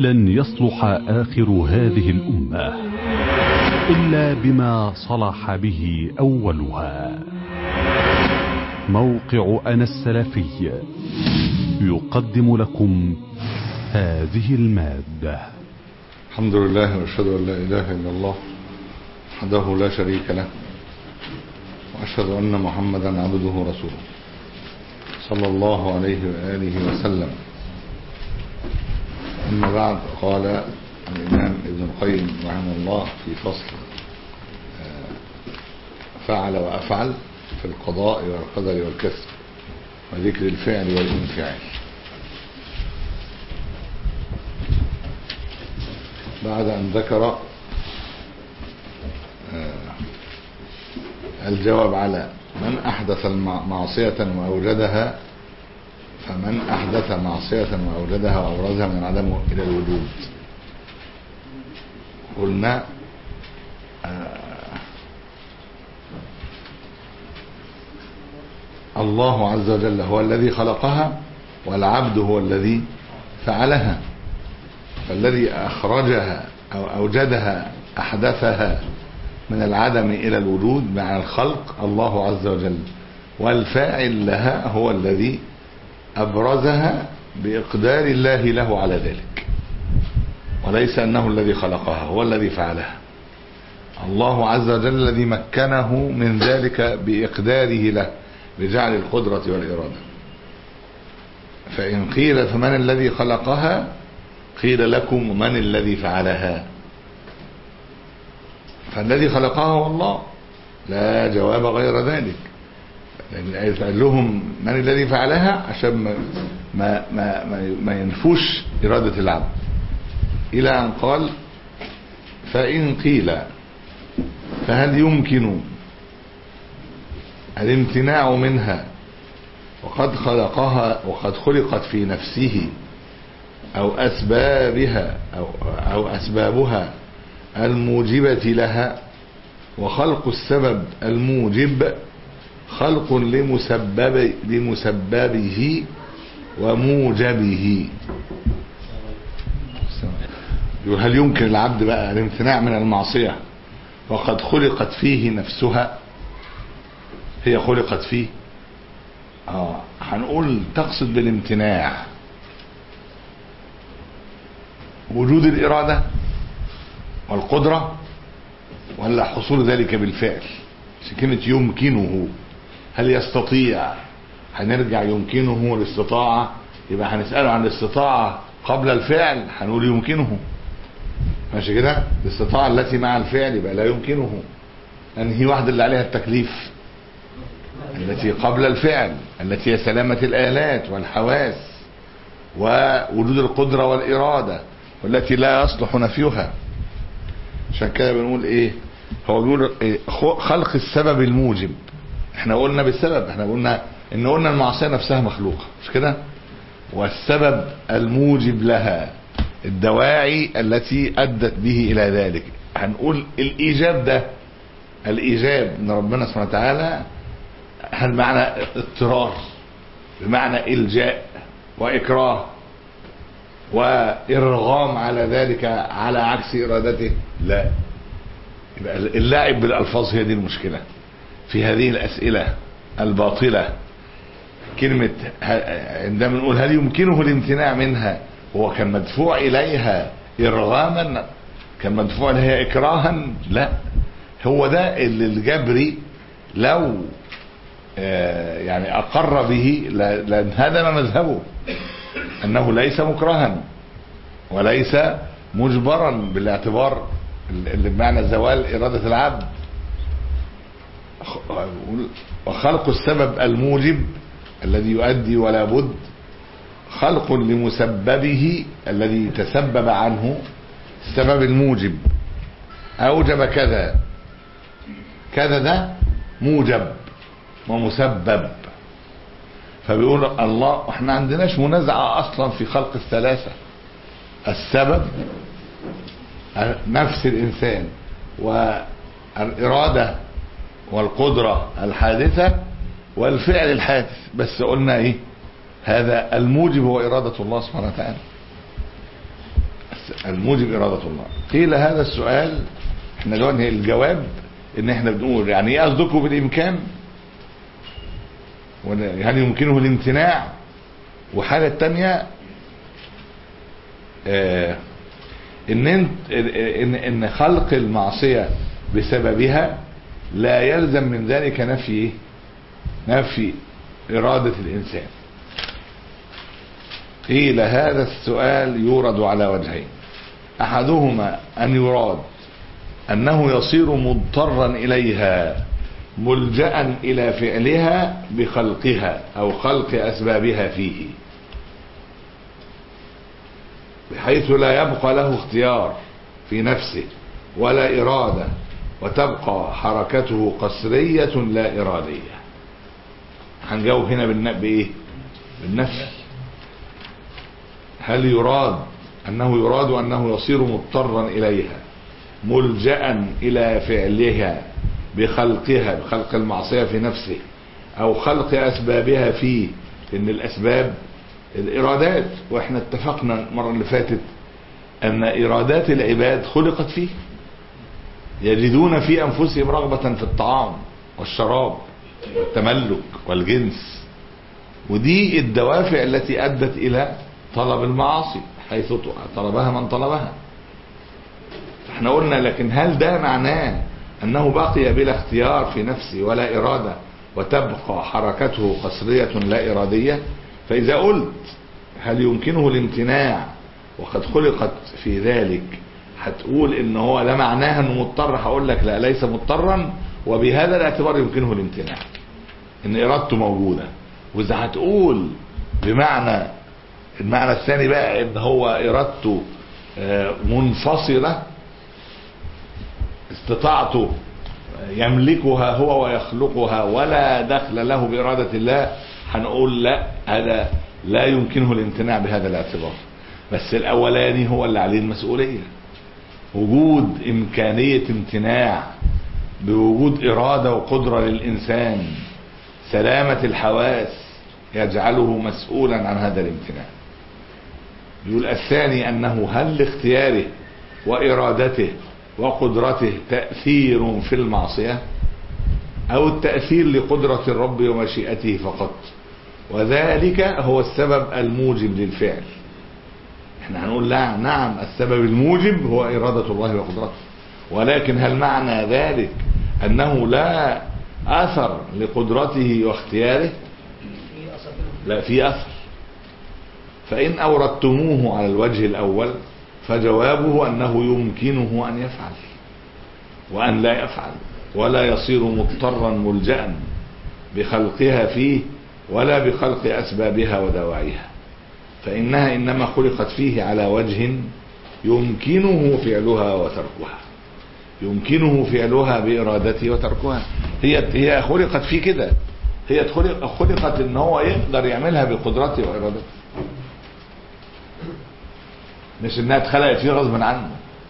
لن يصلح آخر هذه الأمة إلا بما صلح به أولها موقع أنا السلفي يقدم لكم هذه المادة الحمد لله واشهد ان لا اله الا الله وحده لا شريك له واشهد ان محمدا عبده ورسوله صلى الله عليه واله وسلم اما بعد قال الامام ابن القيم رحمه الله في فصل فعل وافعل في القضاء والقدر والكسب وذكر الفعل والانفعال بعد أن ذكر الجواب على من أحدث معصية وأوجدها فمن أحدث معصية وأوجدها وأورزها من العدم إلى الوجود قلنا الله عز وجل هو الذي خلقها والعبد هو الذي فعلها فالذي أخرجها أو أوجدها أحدثها من العدم إلى الوجود مع الخلق الله عز وجل والفاعل لها هو الذي أبرزها بإقدار الله له على ذلك وليس أنه الذي خلقها هو الذي فعلها الله عز وجل الذي مكنه من ذلك بإقداره له بجعل القدرة والإرادة فإن قيل فمن الذي خلقها قيل لكم من الذي فعلها فالذي خلقها هو الله لا جواب غير ذلك لأن الآية قال لهم من الذي فعلها عشان ما ما ما, ما, ما ينفوش إرادة العبد إلى أن قال فإن قيل فهل يمكن الامتناع منها وقد خلقها وقد خلقت في نفسه أو أسبابها أو, أو أسبابها الموجبة لها وخلق السبب الموجب خلق لمسبب لمسببه وموجبه يقول هل يمكن العبد بقى الامتناع من المعصية وقد خلقت فيه نفسها هي خلقت فيه اه هنقول تقصد بالامتناع وجود الإرادة والقدرة ولا حصول ذلك بالفعل كلمة يمكنه هل يستطيع هنرجع يمكنه الاستطاعة يبقى هنسأله عن الاستطاعة قبل الفعل هنقول يمكنه ماشي كده الاستطاعة التي مع الفعل يبقى لا يمكنه أنهي واحدة اللي عليها التكليف التي قبل الفعل التي هي سلامة الآلات والحواس ووجود القدرة والإرادة والتي لا يصلح نفيها عشان كده بنقول ايه هو بيقول إيه خلق السبب الموجب احنا قلنا بالسبب احنا قلنا ان قلنا المعصيه نفسها مخلوقه مش كده والسبب الموجب لها الدواعي التي ادت به الى ذلك هنقول الايجاب ده الايجاب من ربنا سبحانه وتعالى هل معنى اضطرار بمعنى الجاء واكراه وإرغام على ذلك على عكس إرادته لا يبقى اللعب بالألفاظ هي دي المشكلة في هذه الأسئلة الباطلة كلمة عندما نقول هل يمكنه الامتناع منها هو كان مدفوع إليها إرغاما كان مدفوع إليها إكراها لا هو ده اللي الجبري لو يعني أقر به لانهدم مذهبه انه ليس مكرها وليس مجبرا بالاعتبار اللي بمعنى زوال ارادة العبد وخلق السبب الموجب الذي يؤدي ولا بد خلق لمسببه الذي تسبب عنه السبب الموجب اوجب كذا كذا ده موجب ومسبب فبيقول الله احنا عندناش منازعة اصلا في خلق الثلاثة السبب نفس الانسان والارادة والقدرة الحادثة والفعل الحادث بس قلنا ايه هذا الموجب هو ارادة الله سبحانه وتعالى الموجب إرادة الله قيل هذا السؤال احنا دلوقتي الجواب ان احنا بنقول يعني ايه قصدكم بالامكان ولا هل يمكنه الامتناع وحالة تانية آه ان انت ان ان خلق المعصية بسببها لا يلزم من ذلك نفي ايه؟ نفي إرادة الإنسان قيل هذا السؤال يورد على وجهين أحدهما أن يراد أنه يصير مضطرا إليها ملجأ إلى فعلها بخلقها أو خلق أسبابها فيه بحيث لا يبقى له اختيار في نفسه ولا إرادة وتبقى حركته قسرية لا إرادية هنجاوب هنا بالن- بإيه بالنفي هل يراد أنه يراد أنه يصير مضطرا إليها ملجأ إلى فعلها بخلقها بخلق المعصية في نفسه أو خلق أسبابها فيه إن الأسباب الإرادات وإحنا اتفقنا المرة اللي فاتت أن إرادات العباد خلقت فيه يجدون في أنفسهم رغبة في الطعام والشراب والتملك والجنس ودي الدوافع التي أدت إلى طلب المعاصي حيث طلبها من طلبها احنا قلنا لكن هل ده معناه أنه بقي بلا اختيار في نفسه ولا إرادة وتبقى حركته قصرية لا إرادية فإذا قلت هل يمكنه الامتناع وقد خلقت في ذلك هتقول ان هو لا معناها انه مضطر هقول لك لا ليس مضطرا وبهذا الاعتبار يمكنه الامتناع ان ارادته موجودة واذا هتقول بمعنى المعنى الثاني بقى ان هو ارادته آه، منفصلة استطاعته يملكها هو ويخلقها ولا دخل له بإرادة الله هنقول لا هذا لا يمكنه الامتناع بهذا الاعتبار بس الأولاني هو اللي عليه المسؤولية وجود إمكانية امتناع بوجود إرادة وقدرة للإنسان سلامة الحواس يجعله مسؤولا عن هذا الامتناع يقول الثاني أنه هل لاختياره وإرادته وقدرته تأثير في المعصية أو التأثير لقدرة الرب ومشيئته فقط وذلك هو السبب الموجب للفعل احنا هنقول لا نعم السبب الموجب هو إرادة الله وقدرته ولكن هل معنى ذلك أنه لا أثر لقدرته واختياره لا في أثر فإن أوردتموه على الوجه الأول فجوابه أنه يمكنه أن يفعل وأن لا يفعل ولا يصير مضطرا ملجأ بخلقها فيه ولا بخلق أسبابها ودواعيها فإنها إنما خلقت فيه على وجه يمكنه فعلها وتركها يمكنه فعلها بإرادته وتركها هي هي خلقت فيه كده هي خلق خلقت ان هو يقدر يعملها بقدرته وإرادته مش انها اتخلقت فيه غصب عنه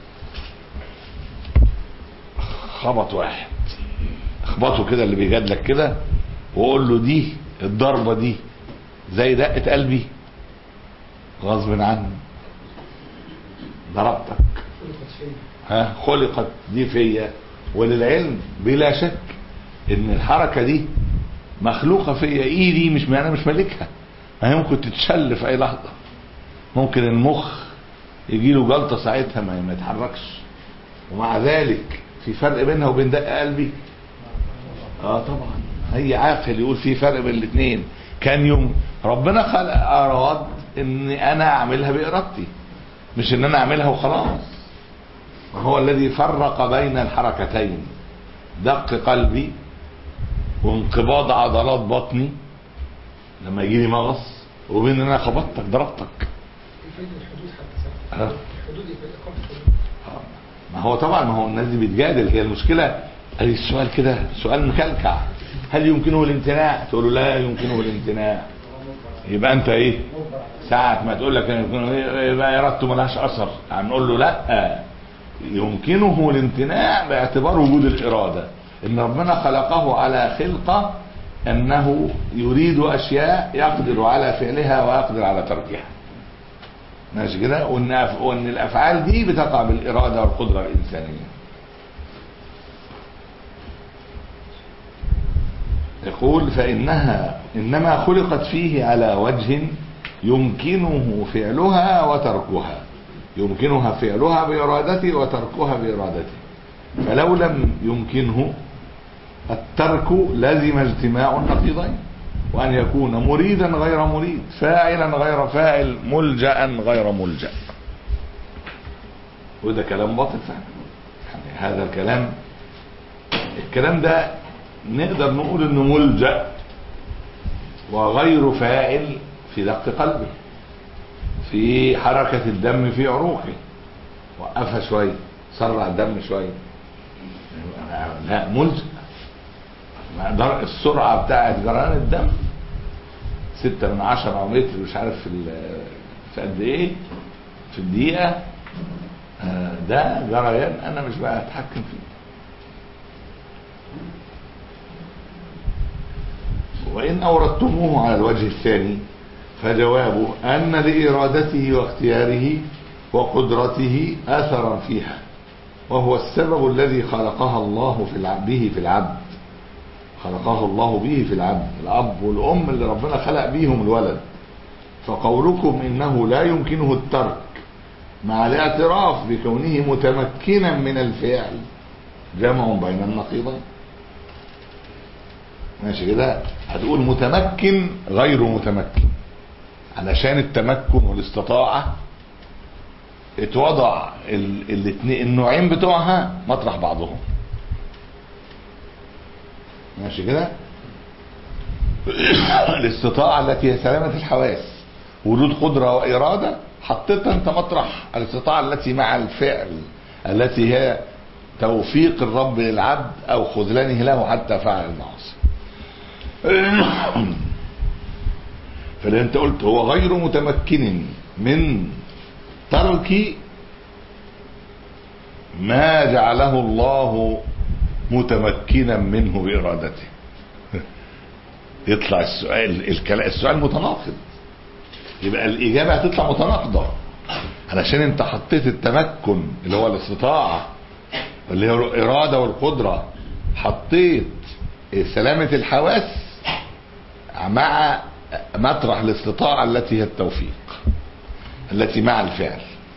خبط واحد اخبطه كده اللي بيجادلك كده وقول له دي الضربة دي زي دقة قلبي غصب عنه ضربتك ها خلقت دي فيا وللعلم بلا شك ان الحركة دي مخلوقة فيا ايدي مش انا مش مالكها ما هي ممكن تتشل في اي لحظة ممكن المخ يجي له جلطة ساعتها ما ما يتحركش ومع ذلك في فرق بينها وبين دق قلبي اه طبعا هي عاقل يقول في فرق بين الاثنين كان يوم ربنا خلق اراد ان انا اعملها بارادتي مش ان انا اعملها وخلاص وهو الذي فرق بين الحركتين دق قلبي وانقباض عضلات بطني لما يجي لي مغص وبين ان انا خبطتك ضربتك يفيد الحدود حتى ساعات ها؟ الحدود يفيد إقامة الحدود ما هو طبعا ما هو الناس دي بتجادل هي المشكلة ادي السؤال كده سؤال مكلكع هل يمكنه الامتناع تقول له لا يمكنه الامتناع يبقى انت ايه ساعة ما تقول لك يمكنه يبقى ارادته ملهاش اثر هنقول له لا يمكنه الامتناع باعتبار وجود الارادة ان ربنا خلقه على خلقة انه يريد اشياء يقدر على فعلها ويقدر على تركها ماشي كده وان أف- وان الافعال دي بتقع بالاراده والقدره الانسانيه يقول فانها انما خلقت فيه على وجه يمكنه فعلها وتركها يمكنها فعلها بارادته وتركها بارادته فلو لم يمكنه الترك لازم اجتماع النقيضين وأن يكون مريدا غير مريد فاعلا غير فاعل ملجأ غير ملجأ وده كلام باطل فعلا يعني هذا الكلام الكلام ده نقدر نقول انه ملجأ وغير فاعل في دق قلبه في حركة الدم في عروقه وقفها شوية سرع الدم شوية لا ملجأ مقدار السرعة بتاعت جريان الدم ستة من عشرة أو متر مش عارف في ال- في قد إيه في الدقيقة آه، ده جريان أنا مش بقى أتحكم فيه وإن أوردتموه على الوجه الثاني فجوابه أن لإرادته واختياره وقدرته أثرا فيها وهو السبب الذي خلقها الله في العبد به في العبد خلقه الله به في العبد الأب والأم اللي ربنا خلق بيهم الولد فقولكم إنه لا يمكنه الترك مع الاعتراف بكونه متمكنا من الفعل جمع بين النقيضين ماشي كده هتقول متمكن غير متمكن علشان التمكن والاستطاعة اتوضع ال- الاتنين النوعين بتوعها مطرح بعضهم ماشي كده الاستطاعة التي هي سلامة الحواس وجود قدرة وإرادة حطيتها انت مطرح الاستطاعة التي مع الفعل التي هي توفيق الرب للعبد او خذلانه له حتى فعل المعاصي فلان انت قلت هو غير متمكن من ترك ما جعله الله متمكنا منه بارادته يطلع السؤال الكلام السؤال متناقض يبقى الاجابه هتطلع متناقضه علشان انت حطيت التمكن اللي هو الاستطاعه اللي هو الاراده والقدره حطيت سلامه الحواس مع مطرح الاستطاعه التي هي التوفيق التي مع الفعل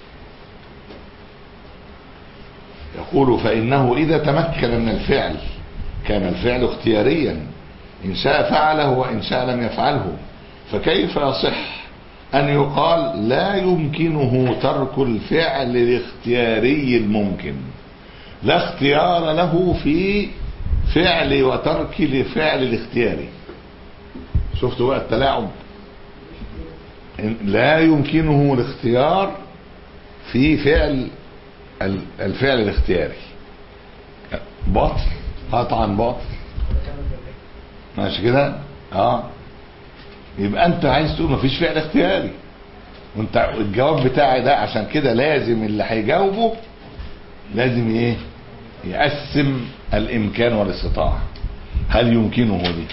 يقول فإنه إذا تمكن من الفعل كان الفعل اختياريا إن شاء فعله وإن شاء لم يفعله فكيف يصح أن يقال لا يمكنه ترك الفعل الاختياري الممكن لا اختيار له في فعل وترك لفعل الاختياري شفتوا بقى التلاعب إن- لا يمكنه الاختيار في فعل ال- الفعل الاختياري باطل قطعا باطل ماشي كده اه يبقى انت عايز تقول مفيش فعل اختياري وانت الجواب بتاعي ده عشان كده لازم اللي هيجاوبه لازم ايه يقسم الامكان والاستطاعه هل يمكنه دي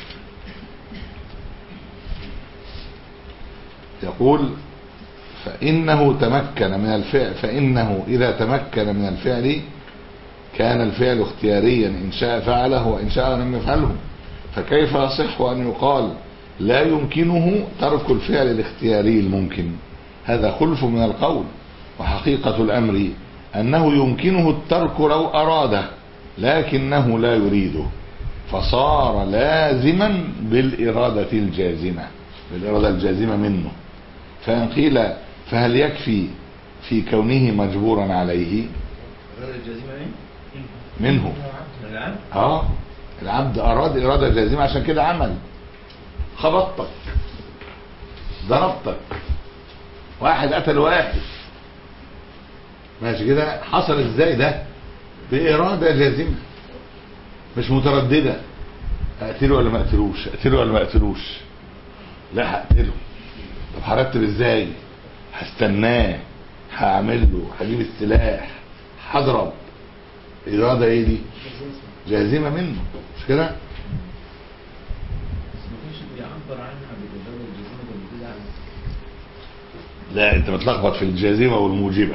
يقول فإنه تمكن من الفعل فإنه إذا تمكن من الفعل كان الفعل اختياريا إن شاء فعله وإن شاء لم يفعله فكيف يصح أن يقال لا يمكنه ترك الفعل الاختياري الممكن هذا خلف من القول وحقيقة الأمر أنه يمكنه الترك لو أراده لكنه لا يريده فصار لازما بالإرادة الجازمة بالإرادة الجازمة منه فإن قيل فهل يكفي في كونه مجبورا عليه الإرادة الجازمة ايه؟ منه العبد اه العبد اراد اراده جازمه عشان كده عمل خبطتك ضربتك واحد قتل واحد ماشي كده حصل ازاي ده باراده جازمه مش متردده اقتله ولا ما اقتلوش اقتله ولا ما اقتلوش لا هقتله طب هرتب ازاي هستناه هعمل له هجيب السلاح هضرب اراده ايه دي جازمه منه مش كده بس ما كانش بيعبر عنها بالإرادة الجازمة ده بيدل على لا انت متلخبط في الجازمة والموجبة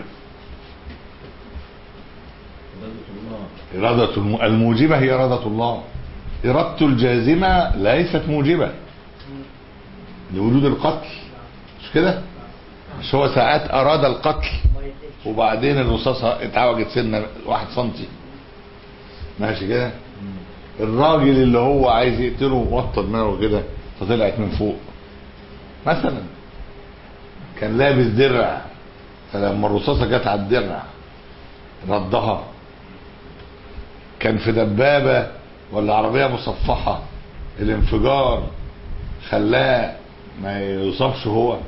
إرادة الله إرادة الم- الموجبة هي إرادة الله إرادته الجازمة ليست موجبة لوجود القتل مش كده مش هو ساعات أراد القتل وبعدين الرصاصة اتعوجت سنة واحد سنتي ماشي كده الراجل اللي هو عايز يقتله وطى دماغه كده فطلعت من فوق مثلا كان لابس درع فلما الرصاصة جت على الدرع ردها كان في دبابة ولا عربية مصفحة الانفجار خلاه ما يوصفش هو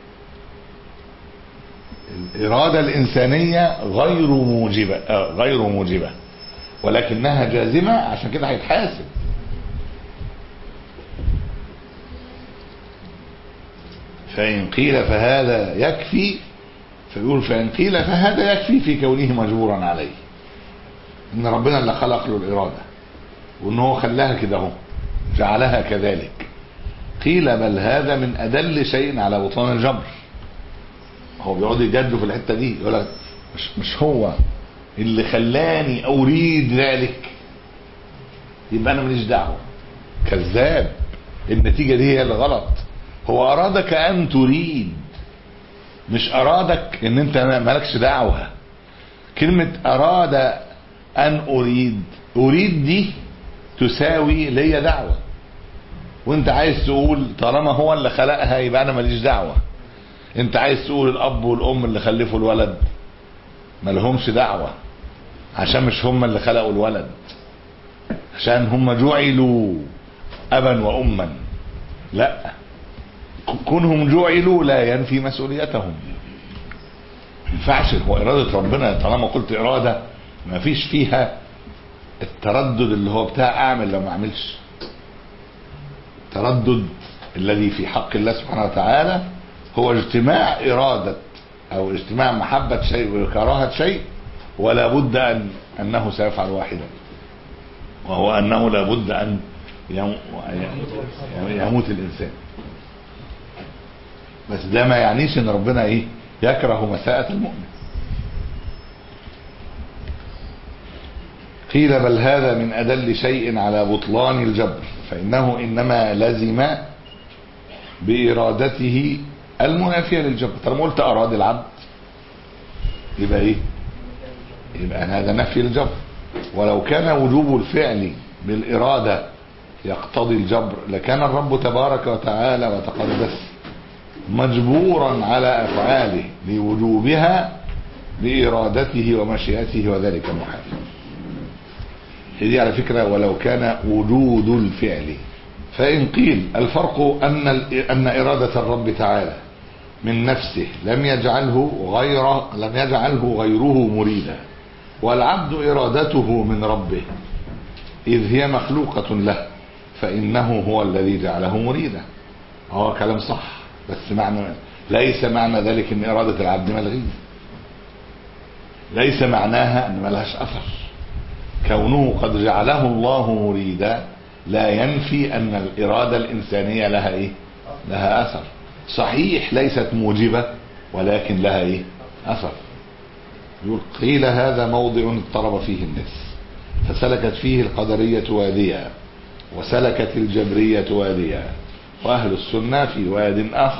الإرادة الإنسانية غير موجبة آه غير موجبة ولكنها جازمة عشان كده هيتحاسب فإن قيل فهذا يكفي فيقول فإن قيل فهذا يكفي في كونه مجبورا عليه ان ربنا اللي خلق له الاراده وان هو خلاها كده اهو جعلها كذلك قيل بل هذا من ادل شيء على بطلان الجبر هو بيقعد يجادلوا في الحته دي يقول لك مش مش هو اللي خلاني اريد ذلك يبقى انا ماليش دعوه كذاب النتيجه دي هي اللي غلط هو ارادك ان تريد مش ارادك ان انت مالكش دعوه كلمه اراد ان اريد اريد دي تساوي ليا دعوه وانت عايز تقول طالما هو اللي خلقها يبقى انا ماليش دعوه انت عايز تقول الاب والام اللي خلفوا الولد ما لهمش دعوه عشان مش هم اللي خلقوا الولد عشان هم جعلوا ابا واما لا كونهم جعلوا لا ينفي مسؤوليتهم ما ينفعش هو اراده ربنا طالما قلت اراده ما فيش فيها التردد اللي هو بتاع اعمل لو ما اعملش التردد الذي في حق الله سبحانه وتعالى هو اجتماع إرادة أو اجتماع محبة شيء وكراهة شيء ولا بد أن أنه سيفعل واحدا وهو أنه لا بد أن يم- يموت الإنسان بس ده ما يعنيش ان ربنا ايه يكره مساءة المؤمن قيل بل هذا من أدل شيء على بطلان الجبر فإنه إنما لزم بإرادته المنافية للجبر طالما قلت أراد العبد يبقى إيه يبقى هذا نفي الجبر ولو كان وجوب الفعل بالإرادة يقتضي الجبر لكان الرب تبارك وتعالى وتقدس مجبورا على أفعاله لوجوبها بإرادته ومشيئته وذلك محال هي دي على فكرة ولو كان وجود الفعل فإن قيل الفرق أن ال- أن إرادة الرب تعالى من نفسه لم يجعله غير لم يجعله غيره مريدا والعبد إرادته من ربه إذ هي مخلوقة له فإنه هو الذي جعله مريدا هو كلام صح بس معنى ليس معنى ذلك أن إرادة العبد ملغية ليس معناها أن ملهاش أثر كونه قد جعله الله مريدا لا ينفي ان الاراده الانسانيه لها ايه لها اثر صحيح ليست موجبه ولكن لها ايه اثر يقول قيل هذا موضع اضطرب فيه الناس فسلكت فيه القدريه واديا وسلكت الجبريه واديا واهل السنه في واد اخر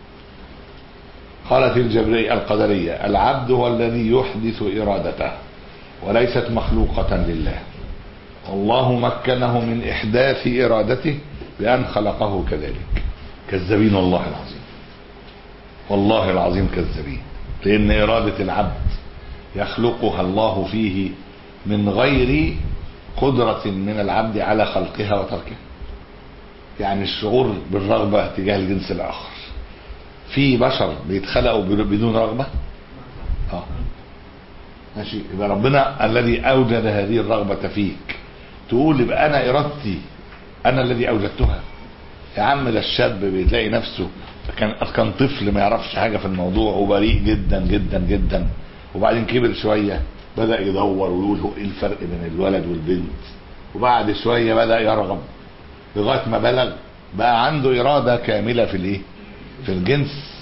قالت الجبرية القدرية العبد هو الذي يحدث إرادته وليست مخلوقة لله والله مكنه من إحداث إرادته بأن خلقه كذلك كذابين والله العظيم والله العظيم كذابين لأن إرادة العبد يخلقها الله فيه من غير قدرة من العبد على خلقها وتركها يعني الشعور بالرغبة تجاه الجنس الآخر في بشر بيتخلقوا بدون رغبة اه ماشي يبقى ربنا الذي اوجد هذه الرغبة فيك تقول يبقى انا ارادتي انا الذي اوجدتها يا عم ده الشاب بتلاقي نفسه كان كان طفل ما يعرفش حاجة في الموضوع وبريء جدا جدا جدا وبعدين كبر شوية بدأ يدور ويقول هو ايه الفرق بين الولد والبنت وبعد شوية بدأ يرغب لغاية ما بلغ بقى عنده إرادة كاملة في الايه في الجنس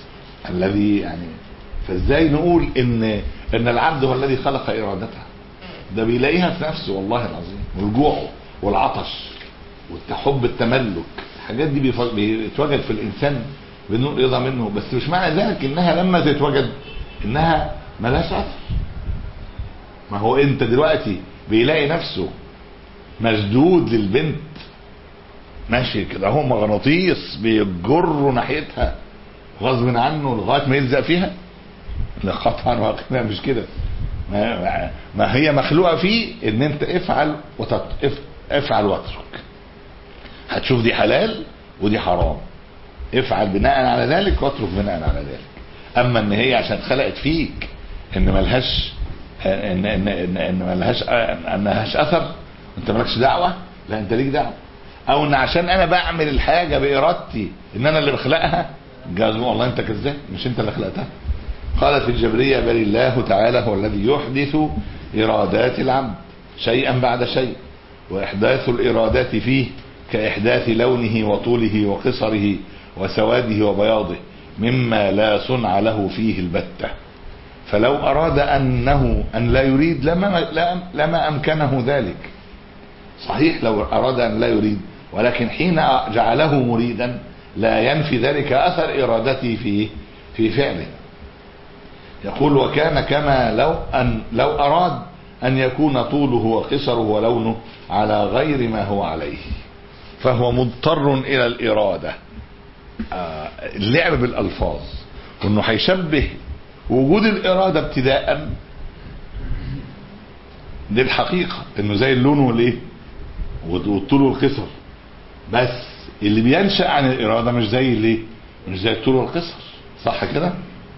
الذي يعني فازاي نقول ان ان العبد هو الذي خلق ارادته ده بيلاقيها في نفسه والله العظيم والجوع والعطش والحب التملك الحاجات دي بيف- بيتوجد في الانسان بدون رضا منه بس مش معنى ذلك انها لما تتوجد انها ملهاش اثر ما هو انت دلوقتي بيلاقي نفسه مشدود للبنت ماشي كده هو مغناطيس بيجره ناحيتها غصب عنه لغايه ما يلزق فيها لا قطعا واقعا مش كده ما, ما- ما هي مخلوقه فيه ان انت افعل وتت... اف... افعل واترك هتشوف دي حلال ودي حرام افعل بناء على ذلك واترك بناء على ذلك اما ان هي عشان اتخلقت فيك ان ملهاش ان ان ان, إن ملهاش ان ملهاش اثر انت مالكش دعوه لا انت ليك دعوه او ان عشان انا بعمل الحاجه بارادتي ان انا اللي بخلقها جاز والله انت كذاب مش انت اللي خلقتها قالت الجبرية بل الله تعالى هو الذي يحدث إرادات العبد شيئا بعد شيء وإحداث الإرادات فيه كإحداث لونه وطوله وقصره وسواده وبياضه مما لا صنع له فيه البتة فلو أراد أنه أن لا يريد لما, لما أمكنه ذلك صحيح لو أراد أن لا يريد ولكن حين جعله مريدا لا ينفي ذلك أثر إرادته في في فعله يقول وكان كما لو أن لو أراد أن يكون طوله وقصره ولونه على غير ما هو عليه فهو مضطر إلى الإرادة آه، اللعب بالألفاظ وأنه هيشبه وجود الإرادة ابتداء دي الحقيقة أنه زي اللون والإيه والطول والقصر بس اللي بينشأ عن الإرادة مش زي الإيه مش زي الطول والقصر صح كده؟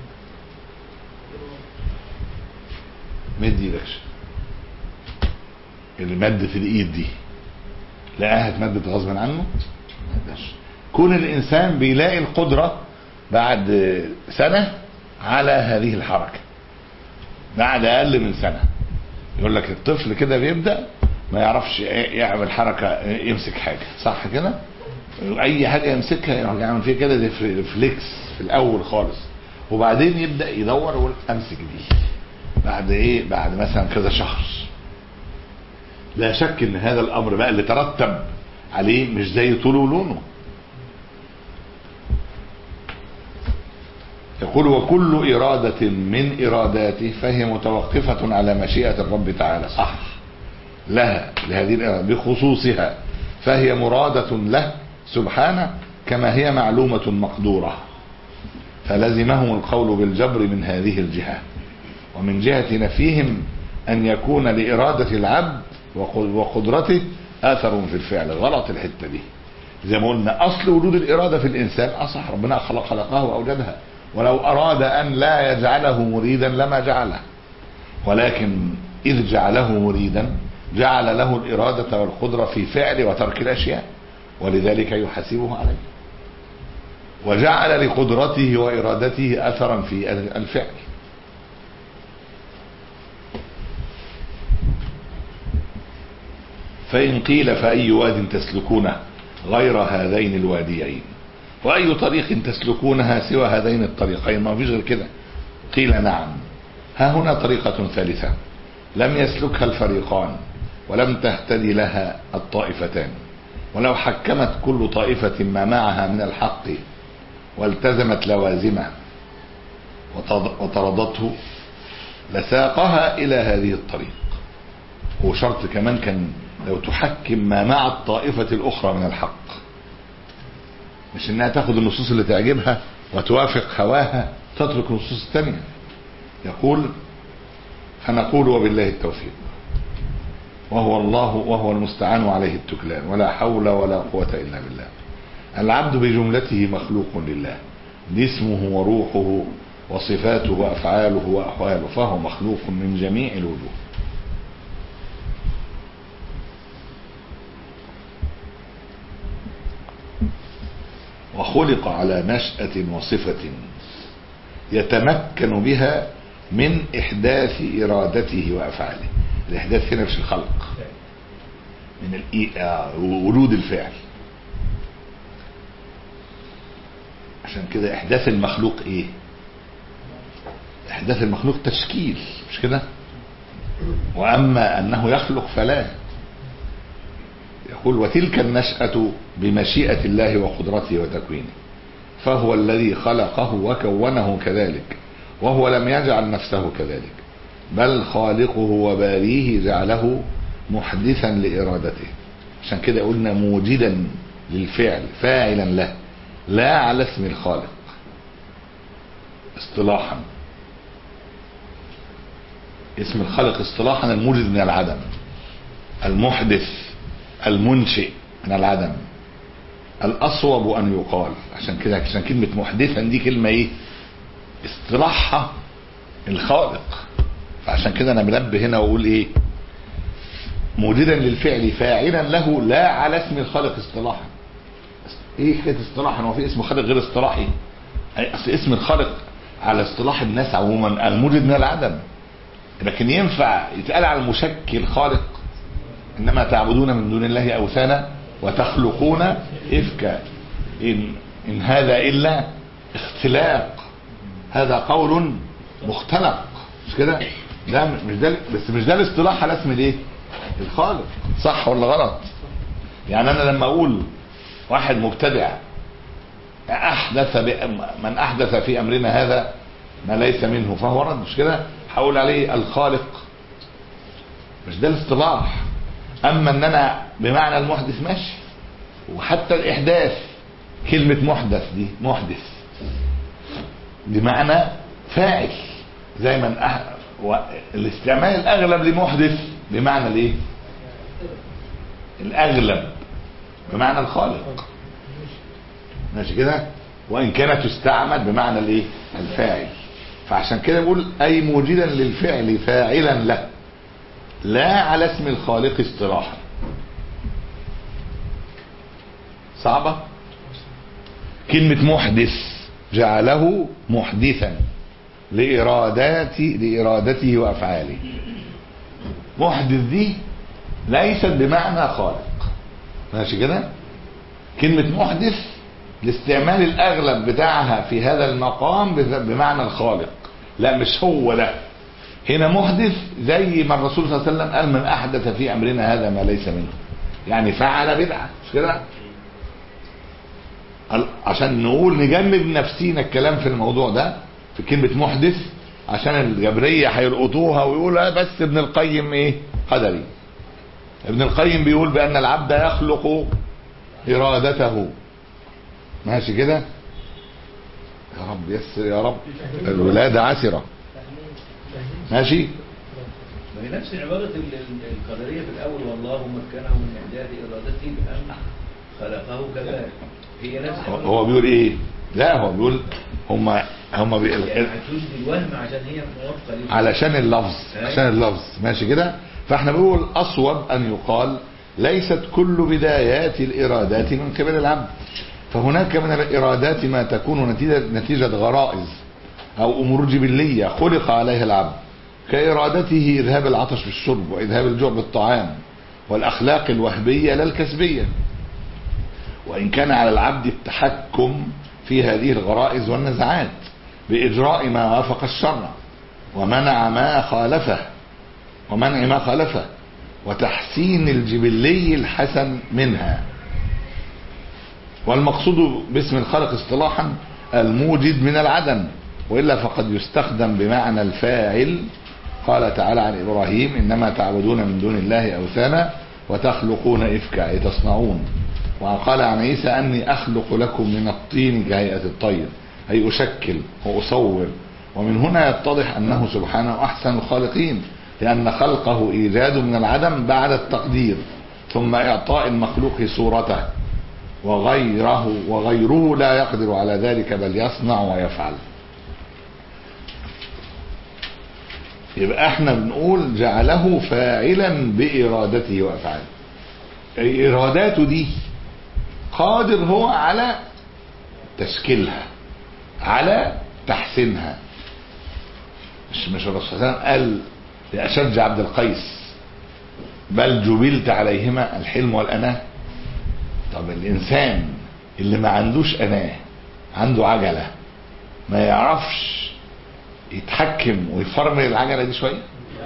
مد ايدك المد في الايد دي لقاها اتمدت غصبا عنه ما يقدرش. كون الانسان بيلاقي القدره بعد سنه على هذه الحركه بعد اقل من سنه يقول لك الطفل كده بيبدا ما يعرفش يعمل حركه يمسك حاجه صح كده اي حاجه يمسكها يروح يعمل فيها كده زي ريفلكس في الاول خالص وبعدين يبدا يدور يقول امسك دي بعد ايه بعد مثلا كذا شهر لا شك ان هذا الامر بقى اللي ترتب عليه مش زي طوله ولونه يقول وكل إرادة من إراداته فهي متوقفة على مشيئة الرب تعالى صح لها لهذه الإرادة بخصوصها فهي مرادة له سبحانه كما هي معلومة مقدورة فلزمهم القول بالجبر من هذه الجهة ومن جهة نفيهم أن يكون لإرادة العبد وقدرته أثر في الفعل غلط الحتة دي زي ما قلنا أصل وجود الإرادة في الإنسان أصح ربنا خلق خلقها وأوجدها ولو أراد أن لا يجعله مريدا لما جعله ولكن إذ جعله مريدا جعل له الإرادة والقدرة في فعل وترك الأشياء ولذلك يحاسبه عليه وجعل لقدرته وإرادته أثرا في الفعل فإن قيل فأي واد تسلكونه غير هذين الواديين وأي طريق تسلكونها سوى هذين الطريقين ما فيش غير كده قيل نعم ها هنا طريقة ثالثة لم يسلكها الفريقان ولم تهتدي لها الطائفتان ولو حكمت كل طائفة ما معها من الحق والتزمت لوازمه وطردته لساقها إلى هذه الطريق هو شرط كمان كان لو تحكم ما مع الطائفة الأخرى من الحق مش انها تاخد النصوص اللي تعجبها وتوافق هواها تترك النصوص الثانية يقول فنقول وبالله التوفيق وهو الله وهو المستعان عليه التكلان ولا حول ولا قوة إلا بالله العبد بجملته مخلوق لله جسمه وروحه وصفاته وأفعاله وأحواله فهو مخلوق من جميع الوجوه وخلق على نشأة وصفة يتمكن بها من إحداث إرادته وأفعاله الإحداث هنا مش الخلق من ولود الفعل عشان كده إحداث المخلوق إيه إحداث المخلوق تشكيل مش كده وأما أنه يخلق فلا يقول وتلك النشأة بمشيئة الله وقدرته وتكوينه فهو الذي خلقه وكونه كذلك وهو لم يجعل نفسه كذلك بل خالقه وباريه جعله محدثا لإرادته عشان كده قلنا موجدا للفعل فاعلا له لا على اسم الخالق اصطلاحا اسم الخالق اصطلاحا الموجد من العدم المحدث المنشئ من العدم الاصوب ان يقال عشان كده عشان كلمه محدثا دي كلمه ايه اصطلاحها الخالق فعشان كده انا منبه هنا واقول ايه موجدا للفعل فاعلا له لا على اسم الخالق اصطلاحا ايه حكايه اصطلاحا هو في اسم خالق غير اصطلاحي أي اصل اسم الخالق على اصطلاح الناس عموما الموجد من العدم لكن ينفع يتقال على المشكل خالق انما تعبدون من دون الله اوثانا وتخلقون افكا ان ان هذا الا اختلاق هذا قول مختلق مش كده ده مش ده بس مش ده الاصطلاح على اسم الايه الخالق صح ولا غلط يعني انا لما اقول واحد مبتدع احدث من احدث في امرنا هذا ما ليس منه فهو رد مش كده هقول عليه الخالق مش ده الاصطلاح اما ان انا بمعنى المحدث ماشي وحتى الاحداث كلمة محدث دي محدث بمعنى فاعل زي ما أح... و... الاستعمال الاغلب لمحدث بمعنى الايه الاغلب بمعنى الخالق ماشي كده وان كانت تستعمل بمعنى الايه الفاعل فعشان كده بقول اي موجدا للفعل فاعلا له لا على اسم الخالق اصطلاحا صعبة كلمة محدث جعله محدثا لإرادات لإرادته وأفعاله محدث دي ليست بمعنى خالق ماشي كده كلمة محدث الاستعمال الأغلب بتاعها في هذا المقام بمعنى الخالق لا مش هو ده هنا محدث زي ما الرسول صلى الله عليه وسلم قال من أحدث في أمرنا هذا ما ليس منه يعني فعل بدعة مش كده عشان نقول نجنب نفسينا الكلام في الموضوع ده في كلمة محدث عشان الجبرية هيلقطوها ويقول بس ابن القيم ايه قدري ابن القيم بيقول بأن العبد يخلق إرادته ماشي كده يا رب يسر يا رب الولادة عسرة ماشي ما هي نفس عبارة ال- ال- القدرية في الأول والله مكنه من إعداد إرادته بأن خلقه كذلك هي نفس هو- عبارة- هو بيقول ايه لا هو بيقول هم هم بي... يعني هتوجد الوهم عشان هي موافقة ليه علشان اللفظ عشان اللفظ ماشي كده فاحنا بنقول اصوب ان يقال ليست كل بدايات الارادات من قبل العبد فهناك من الارادات ما تكون نتيجة, نتيجة غرائز او امور جبلية خلق عليها العبد كارادته اذهاب العطش بالشرب واذهاب الجوع بالطعام والاخلاق الوهبية لا الكسبية وإن كان على العبد التحكم في هذه الغرائز والنزعات بإجراء ما وافق الشرع ومنع ما خالفه ومنع ما خالفه وتحسين الجبلي الحسن منها والمقصود باسم الخالق اصطلاحا الموجد من العدم وإلا فقد يستخدم بمعنى الفاعل قال تعالى عن إبراهيم إنما تعبدون من دون الله أوثانا وتخلقون إفكا أي تصنعون وقال عن عيسى أني أخلق لكم من الطين كهيئة الطير أي أشكل وأصور ومن هنا يتضح أنه سبحانه أحسن الخالقين لأن خلقه إيجاد من العدم بعد التقدير ثم إعطاء المخلوق صورته وغيره وغيره لا يقدر على ذلك بل يصنع ويفعل يبقى احنا بنقول جعله فاعلا بإرادته وأفعاله أي إراداته دي قادر هو على تشكيلها على تحسينها مش مش الرسول صلى الله عليه وسلم قال لأشج عبد القيس بل جبلت عليهما الحلم والأناة طب الإنسان اللي ما عندوش أناة عنده عجلة ما يعرفش يتحكم ويفرمل العجله دي شويه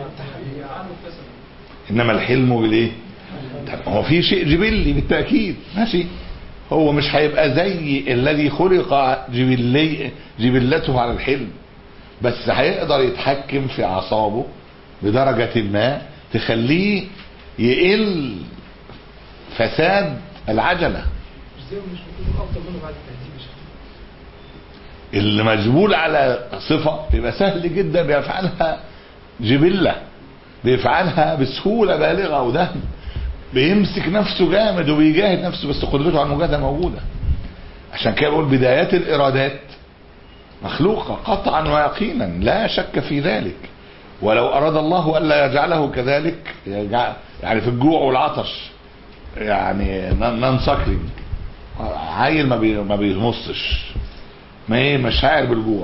انما الحلم بالايه طب هو في شيء جبلي بالتاكيد ماشي هو مش هيبقى زي الذي خلق جبلي جبلته على الحلم بس هيقدر يتحكم في اعصابه بدرجه ما تخليه يقل فساد العجله مش زي مش بيكون افضل منه بعد التهذيب مش اللي مجبول على صفة يبقى سهل جدا بيفعلها جبلة بيفعلها بسهولة بالغة ودهن بيمسك نفسه جامد وبيجاهد نفسه بس قدرته على المجاهدة موجودة عشان كده بقول بدايات الإرادات مخلوقة قطعا ويقينا لا شك في ذلك ولو أراد الله ألا يجعله كذلك يجعل يعني في الجوع والعطش يعني نان ساكلينج عيل ما بي ما بيمصش ما ايه مش شاعر بالجوع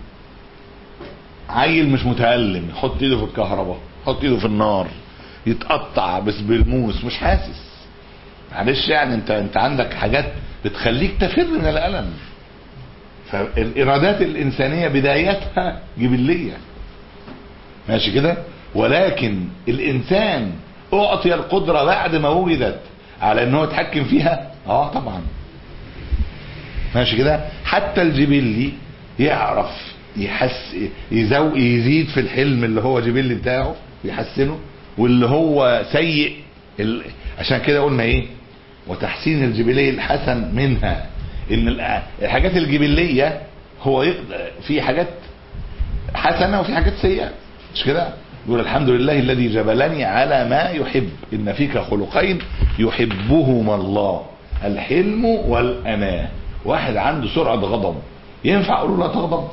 عيل مش متألم يحط ايده في الكهرباء يحط ايده في النار يتقطع بس بالموس مش حاسس معلش يعني انت انت عندك حاجات بتخليك تفر من الالم فالارادات الانسانيه بدايتها جبليه ماشي كده ولكن الانسان اعطي القدره بعد ما وجدت على ان هو يتحكم فيها اه طبعا ماشي كده حتى الجبلي يعرف يحس يزو يزيد في الحلم اللي هو جبلي بتاعه يحسنه واللي هو سيء ال... عشان كده قلنا ايه وتحسين الجبلية الحسن منها ان ال- الحاجات الجبلية هو يقدر في حاجات حسنة وفي حاجات سيئة مش كده يقول الحمد لله الذي جبلني على ما يحب ان فيك خلقين يحبهما الله الحلم والأناة واحد عنده سرعة غضب ينفع اقول له لا تغضب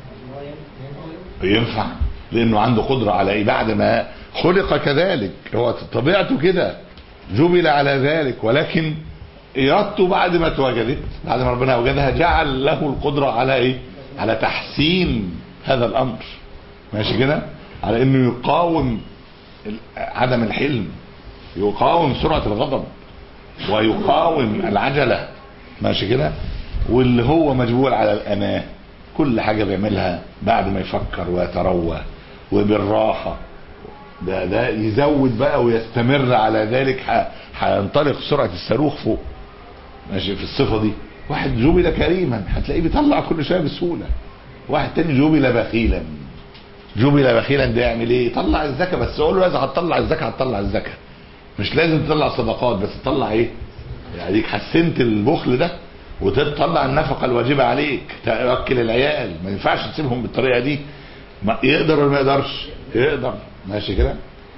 ينفع لانه عنده قدرة على ايه بعد ما خلق كذلك هو طبيعته كده جبل على ذلك ولكن ارادته بعد ما اتوجدت بعد ما ربنا وجدها جعل له القدرة على ايه على تحسين هذا الامر ماشي كده على انه يقاوم ال- عدم الحلم يقاوم سرعة الغضب ويقاوم العجلة ماشي كده واللي هو مجبول على الأناة كل حاجة بيعملها بعد ما يفكر ويتروى وبالراحة ده ده يزود بقى ويستمر على ذلك ح- هينطلق سرعة الصاروخ فوق ماشي في الصفة دي واحد جبل كريما هتلاقيه بيطلع كل شوية بسهولة واحد تاني جبل بخيلا جبل بخيلا ده يعمل ايه يطلع الزكاة بس اقول له اذا هتطلع الزكاة هتطلع الزكاة مش لازم تطلع صدقات بس تطلع ايه يعني ديك حسنت البخل ده وتطلع النفقة الواجبة عليك تأكل العيال ما ينفعش تسيبهم بالطريقة دي ما يقدر ولا ما يقدرش يقدر ماشي كده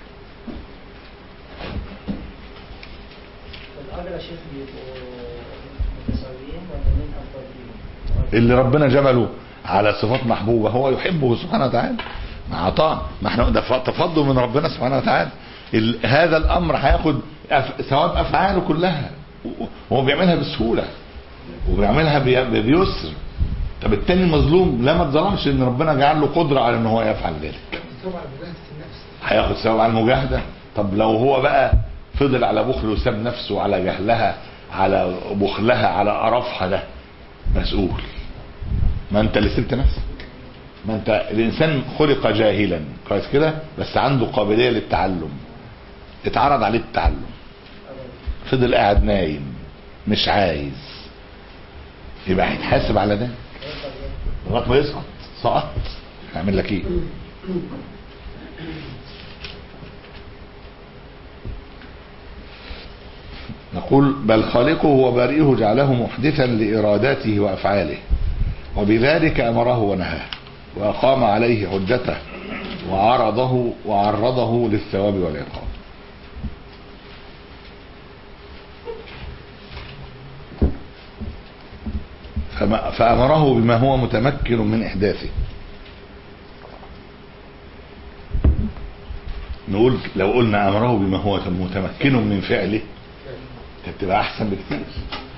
الأجر يا شيخ بيبقوا متساويين ولا مين أفضل فيهم؟ اللي ربنا جبله على صفات محبوبة هو يحبه سبحانه وتعالى مع عطاء ما احنا ده ف- تفضل من ربنا سبحانه وتعالى ال- هذا الامر هياخد أف- ثواب افعاله كلها و- وهو بيعملها بسهولة وبيعملها بي- بيسر طب التاني المظلوم لا ما اتظلمش ان ربنا جعل له قدرة على ان هو يفعل ذلك طبعا مجاهدة النفس هياخد ثواب على المجاهدة طب لو هو بقى فضل على بخل وساب نفسه على جهلها على بخلها على قرفها ده مسؤول ما انت اللي سبت نفسك ما انت الانسان خلق جاهلا كويس كده بس عنده قابلية للتعلم اتعرض عليه التعلم فضل قاعد نايم مش عايز يبقى هيتحاسب على ده لغايه ما يسقط سقط هعمل لك ايه نقول بل خالقه وبارئه جعله محدثا لإراداته وأفعاله وبذلك أمره ونهاه وأقام عليه حجته وعرضه وعرضه للثواب والعقاب فما- فأمره بما هو متمكن من إحداثه نقول لو قلنا أمره بما هو متمكن من فعله كانت تبقى أحسن بكتير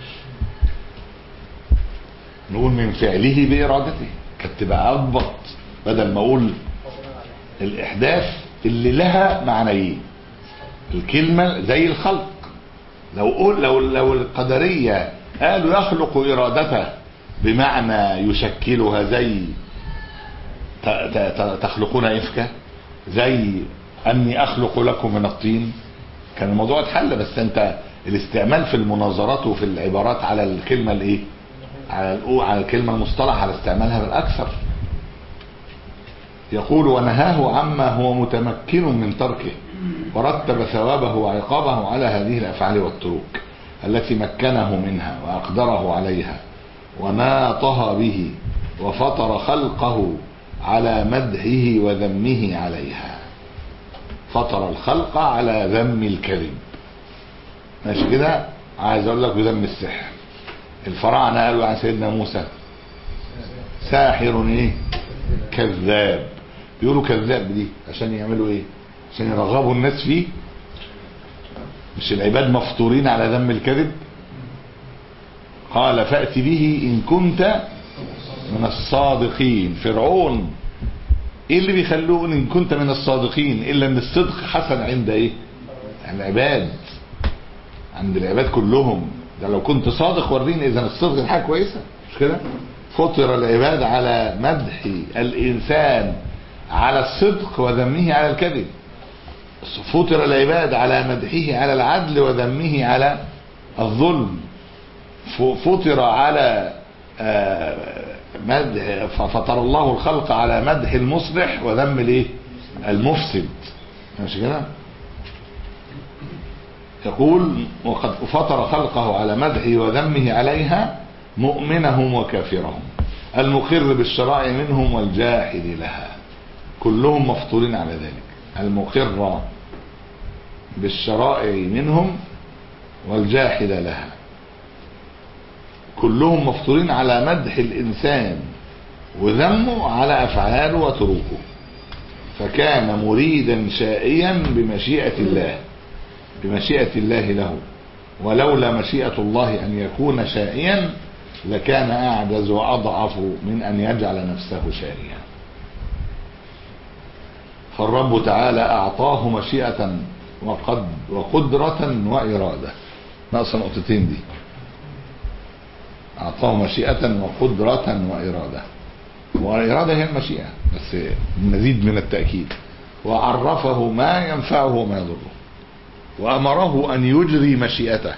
نقول من فعله بإرادته كانت تبقى أضبط بدل ما أقول الإحداث اللي لها معنيين الكلمة زي الخلق لو قول لو لو القدرية قالوا يخلق إرادته بمعنى يشكلها زي ت- ت- ت- تخلقون إفكا زي أني أخلق لكم من الطين كان الموضوع اتحل بس أنت الاستعمال في المناظرات وفي العبارات على الكلمة الإيه؟ على الأو- على الكلمة المصطلح على استعمالها بالأكثر يقول ونهاه عما هو متمكن من تركه ورتب ثوابه وعقابه على هذه الافعال والتروك التي مكنه منها واقدره عليها وناطها به وفطر خلقه على مدحه وذمه عليها فطر الخلق على ذم الكذب ماشي كده عايز اقول لك بذم السحر الفراعنه قالوا عن سيدنا موسى ساحر ايه كذاب بيقولوا كذاب دي عشان يعملوا ايه عشان يرغبوا الناس فيه مش العباد مفطورين على ذم الكذب قال فأت به إن كنت من الصادقين فرعون ايه اللي بيخلوه ان كنت من الصادقين الا ان الصدق حسن عند ايه العباد عند العباد كلهم ده لو كنت صادق وريني اذا الصدق دي حاجه كويسه مش كده فطر العباد على مدح الانسان على الصدق وذمه على الكذب فطر العباد على مدحه على العدل وذمه على الظلم ف- فطر على آه، مدح ففطر الله الخلق على مدح المصلح وذم الايه المفسد ماشي كده يقول وقد فطر خلقه على مدحه وذمه عليها مؤمنهم وكافرهم المقر بالشرائع منهم والجاحد لها كلهم مفطورين على ذلك المقر بالشرائع منهم والجاحد لها كلهم مفطورين على مدح الإنسان وذمه على أفعاله وتروكه فكان مريدا شائيا بمشيئة الله بمشيئة الله له ولولا مشيئة الله أن يكون شائيا لكان أعجز وأضعف من أن يجعل نفسه شائيا فالرب تعالى أعطاه مشيئة وقد وقدرة وإرادة ناقص نقطتين دي أعطاه مشيئة وقدرة وإرادة والإرادة هي المشيئة بس مزيد من التأكيد وعرفه ما ينفعه وما يضره وأمره أن يجري مشيئته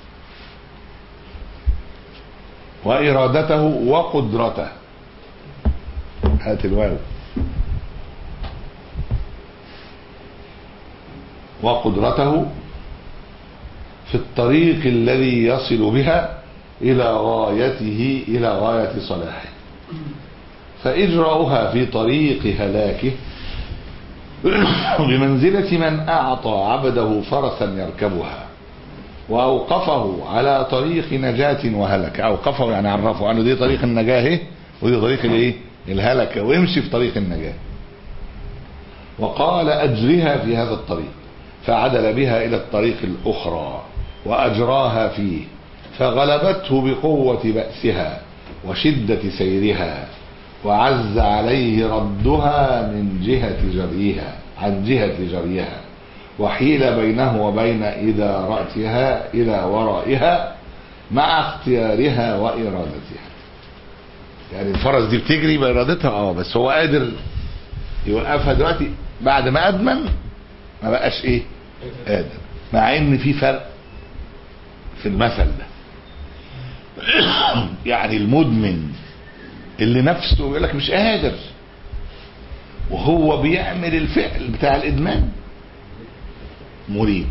وإرادته وقدرته هات الواو وقدرته في الطريق الذي يصل بها إلى غايته إلى غاية صلاحه فإجراؤها في طريق هلاكه بمنزلة من أعطى عبده فرسا يركبها وأوقفه على طريق نجاة وهلك أوقفه يعني عرفه أنه دي طريق النجاة إيه؟ ودي طريق الإيه؟ الهلكة ويمشي في طريق النجاة وقال أجرها في هذا الطريق فعدل بها إلى الطريق الأخرى وأجراها فيه فغلبته بقوة بأسها وشدة سيرها وعز عليه ردها من جهة جريها عن جهة جريها وحيل بينه وبين إدارتها إلى ورائها مع اختيارها وإرادتها يعني الفرس دي بتجري بإرادتها اه بس هو قادر يوقفها دلوقتي بعد ما أدمن ما بقاش إيه قادر مع إن في فرق في المثل ده يعني المدمن اللي نفسه يقول لك مش قادر وهو بيعمل الفعل بتاع الادمان مريد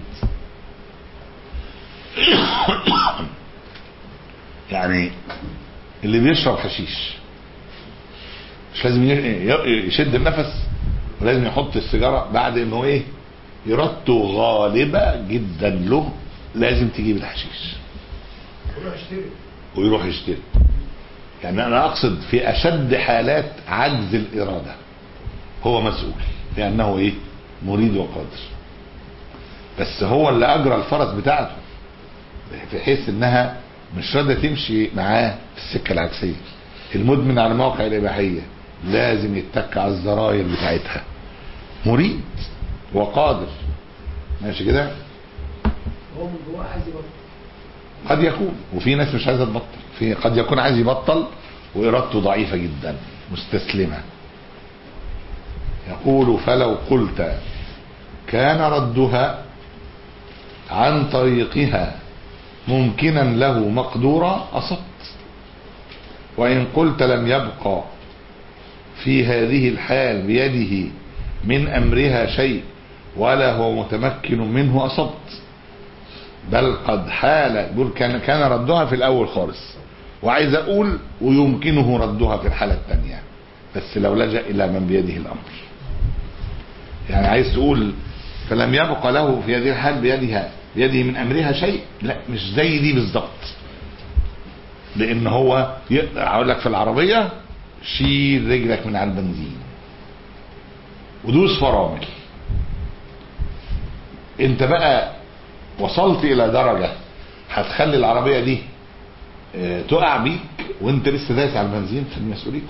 يعني اللي بيشرب حشيش مش لازم ي- يشد النفس ولازم يحط السيجاره بعد انه ايه ارادته غالبه جدا له لازم تجيب الحشيش روح اشتري ويروح يشتري يعني انا اقصد في اشد حالات عجز الاراده هو مسؤول لانه ايه مريد وقادر بس هو اللي اجرى الفرس بتاعته بحيث انها مش راضيه تمشي معاه في السكه العكسيه المدمن على موقع الاباحيه لازم يتك على الزراير بتاعتها مريد وقادر ماشي كده هو من جواه عايز يبطل قد يكون وفي ناس مش عايزه تبطل في قد يكون عايز يبطل وارادته ضعيفه جدا مستسلمه يقول فلو قلت كان ردها عن طريقها ممكنا له مقدورا أصبت وإن قلت لم يبقى في هذه الحال بيده من أمرها شيء ولا هو متمكن منه أصبت بل قد حال يقول كان كان ردها في الأول خالص وعايز أقول ويمكنه ردها في الحالة الثانية بس لو لجأ إلى من بيده الأمر يعني عايز تقول فلم يبق له في هذه الحال بيدها بيده من أمرها شيء لا مش زي دي بالظبط لأن هو يقدر أقول لك في العربية شيل رجلك من على البنزين ودوس فرامل انت بقى وصلت الى درجة هتخلي العربية دي اه، تقع بيك وانت لسه دايس على البنزين في مسؤوليتك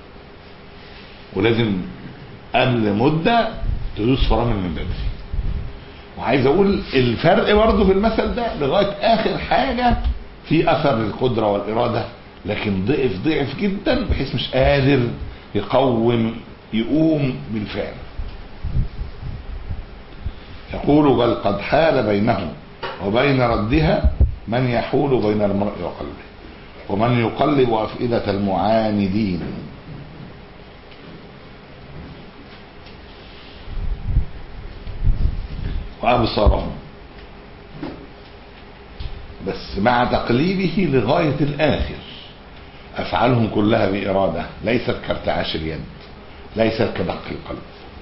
ولازم قبل مدة تدوس فرامل من بدري وعايز اقول الفرق برضه في المثل ده لغاية اخر حاجة في اثر القدرة والارادة لكن ضعف ضعف جدا بحيث مش قادر يقوم يقوم بالفعل يقول بل قد حال بينه وبين ردها من يحول بين المرء وقلبه ومن يقلب أفئدة المعاندين وأبصارهم بس مع تقليبه لغاية الآخر أفعالهم كلها بإرادة ليست كارتعاش اليد ليست كدق القلب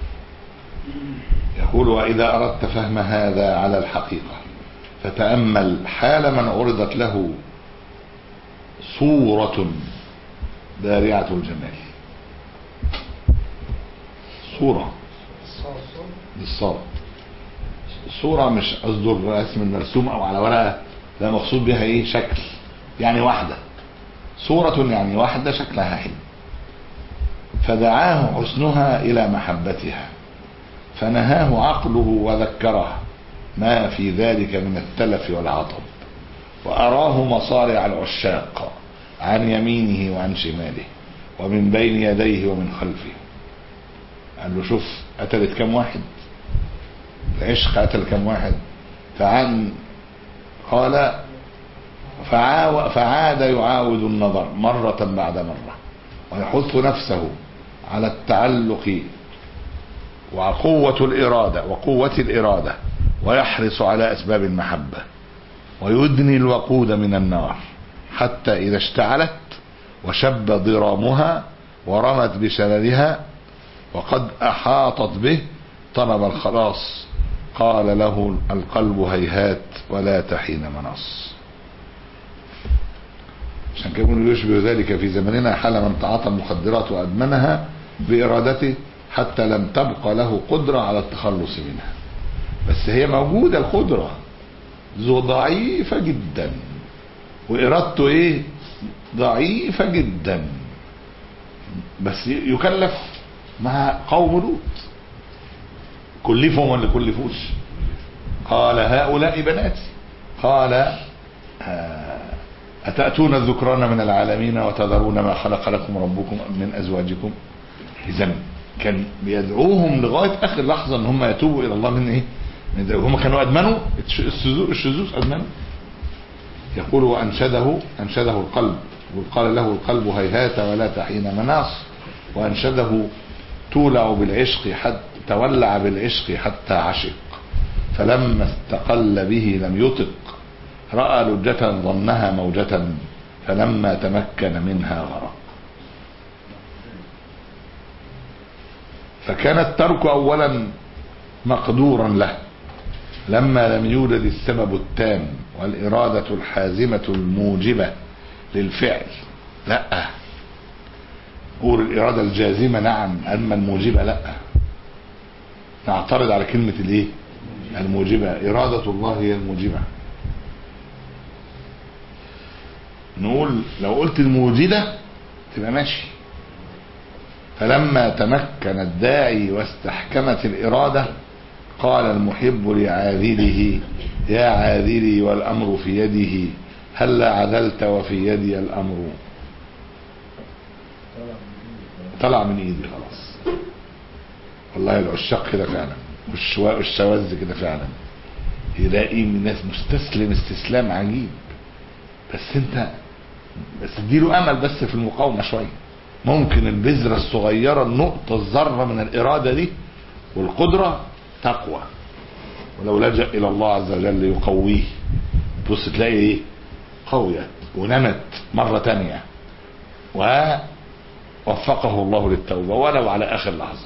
يقول وإذا أردت فهم هذا على الحقيقة فتأمل حال من عرضت له صورة بارعة الجمال صورة الصوص بالصاد الصورة مش قصده الرسم المرسوم أو على ورقة لا مقصود بها إيه شكل يعني واحدة صورة يعني واحدة شكلها حلو فدعاه حسنها إلى محبتها فنهاه عقله وذكره ما في ذلك من التلف والعطب وأراه مصارع العشاق عن يمينه وعن شماله ومن بين يديه ومن خلفه قال له شوف قتلت كم واحد العشق قتل كم واحد فعن قال فعاو فعاد يعاود النظر مرة بعد مرة ويحث نفسه على التعلق وقوة الإرادة وقوة الإرادة ويحرص على أسباب المحبة ويدني الوقود من النار حتى إذا اشتعلت وشب ضرامها ورمت بشللها وقد أحاطت به طلب الخلاص قال له القلب هيهات ولا تحين مناص عشان كده يقول يشبه ذلك في زمننا حال من تعاطى المخدرات وأدمنها بإرادته حتى لم تبق له قدرة على التخلص منها بس هي موجودة القدرة ذو ضعيفة جدا وإرادته إيه ضعيفة جدا بس يكلف مع قوم لوط كلفهم ولا كلفوش قال هؤلاء بناتي قال آه، أتأتون الذكران من العالمين وتذرون ما خلق لكم ربكم من أزواجكم إذا كان بيدعوهم لغاية آخر لحظة إن هم يتوبوا إلى الله من إيه؟ من ذلك. هم كانوا أدمنوا الشذوذ الشذوذ أدمنوا يقول وأنشده أنشده القلب وقال له القلب هيهات ولا تحين مناص وأنشده تولع بالعشق حتى تولع بالعشق حتى عشق فلما استقل به لم يطق رأى لجة ظنها موجة فلما تمكن منها غرق فكان الترك أولا مقدورا له لما لم يولد السبب التام والإرادة الحازمة الموجبة للفعل لا قول الإرادة الجازمة نعم أما الموجبة لا نعترض على كلمة الايه الموجبة إرادة الله هي الموجبة نقول لو قلت الموجدة تبقى ماشي فلما تمكن الداعي واستحكمت الإرادة قال المحب لعاذله يا عاذلي والأمر في يده هلا عدلت وفي يدي الأمر طلع من ايدي خلاص والله العشاق كده فعلا والشواء والشواذ كده فعلا يلاقي من ناس مستسلم استسلام عجيب بس انت بس اديله امل بس في المقاومه شويه ممكن البذره الصغيره النقطه الذره من الاراده دي والقدره تقوى ولو لجأ الى الله عز وجل يقويه تبص تلاقي ايه قويت ونمت مره تانية ووفقه الله للتوبه ولو على اخر لحظه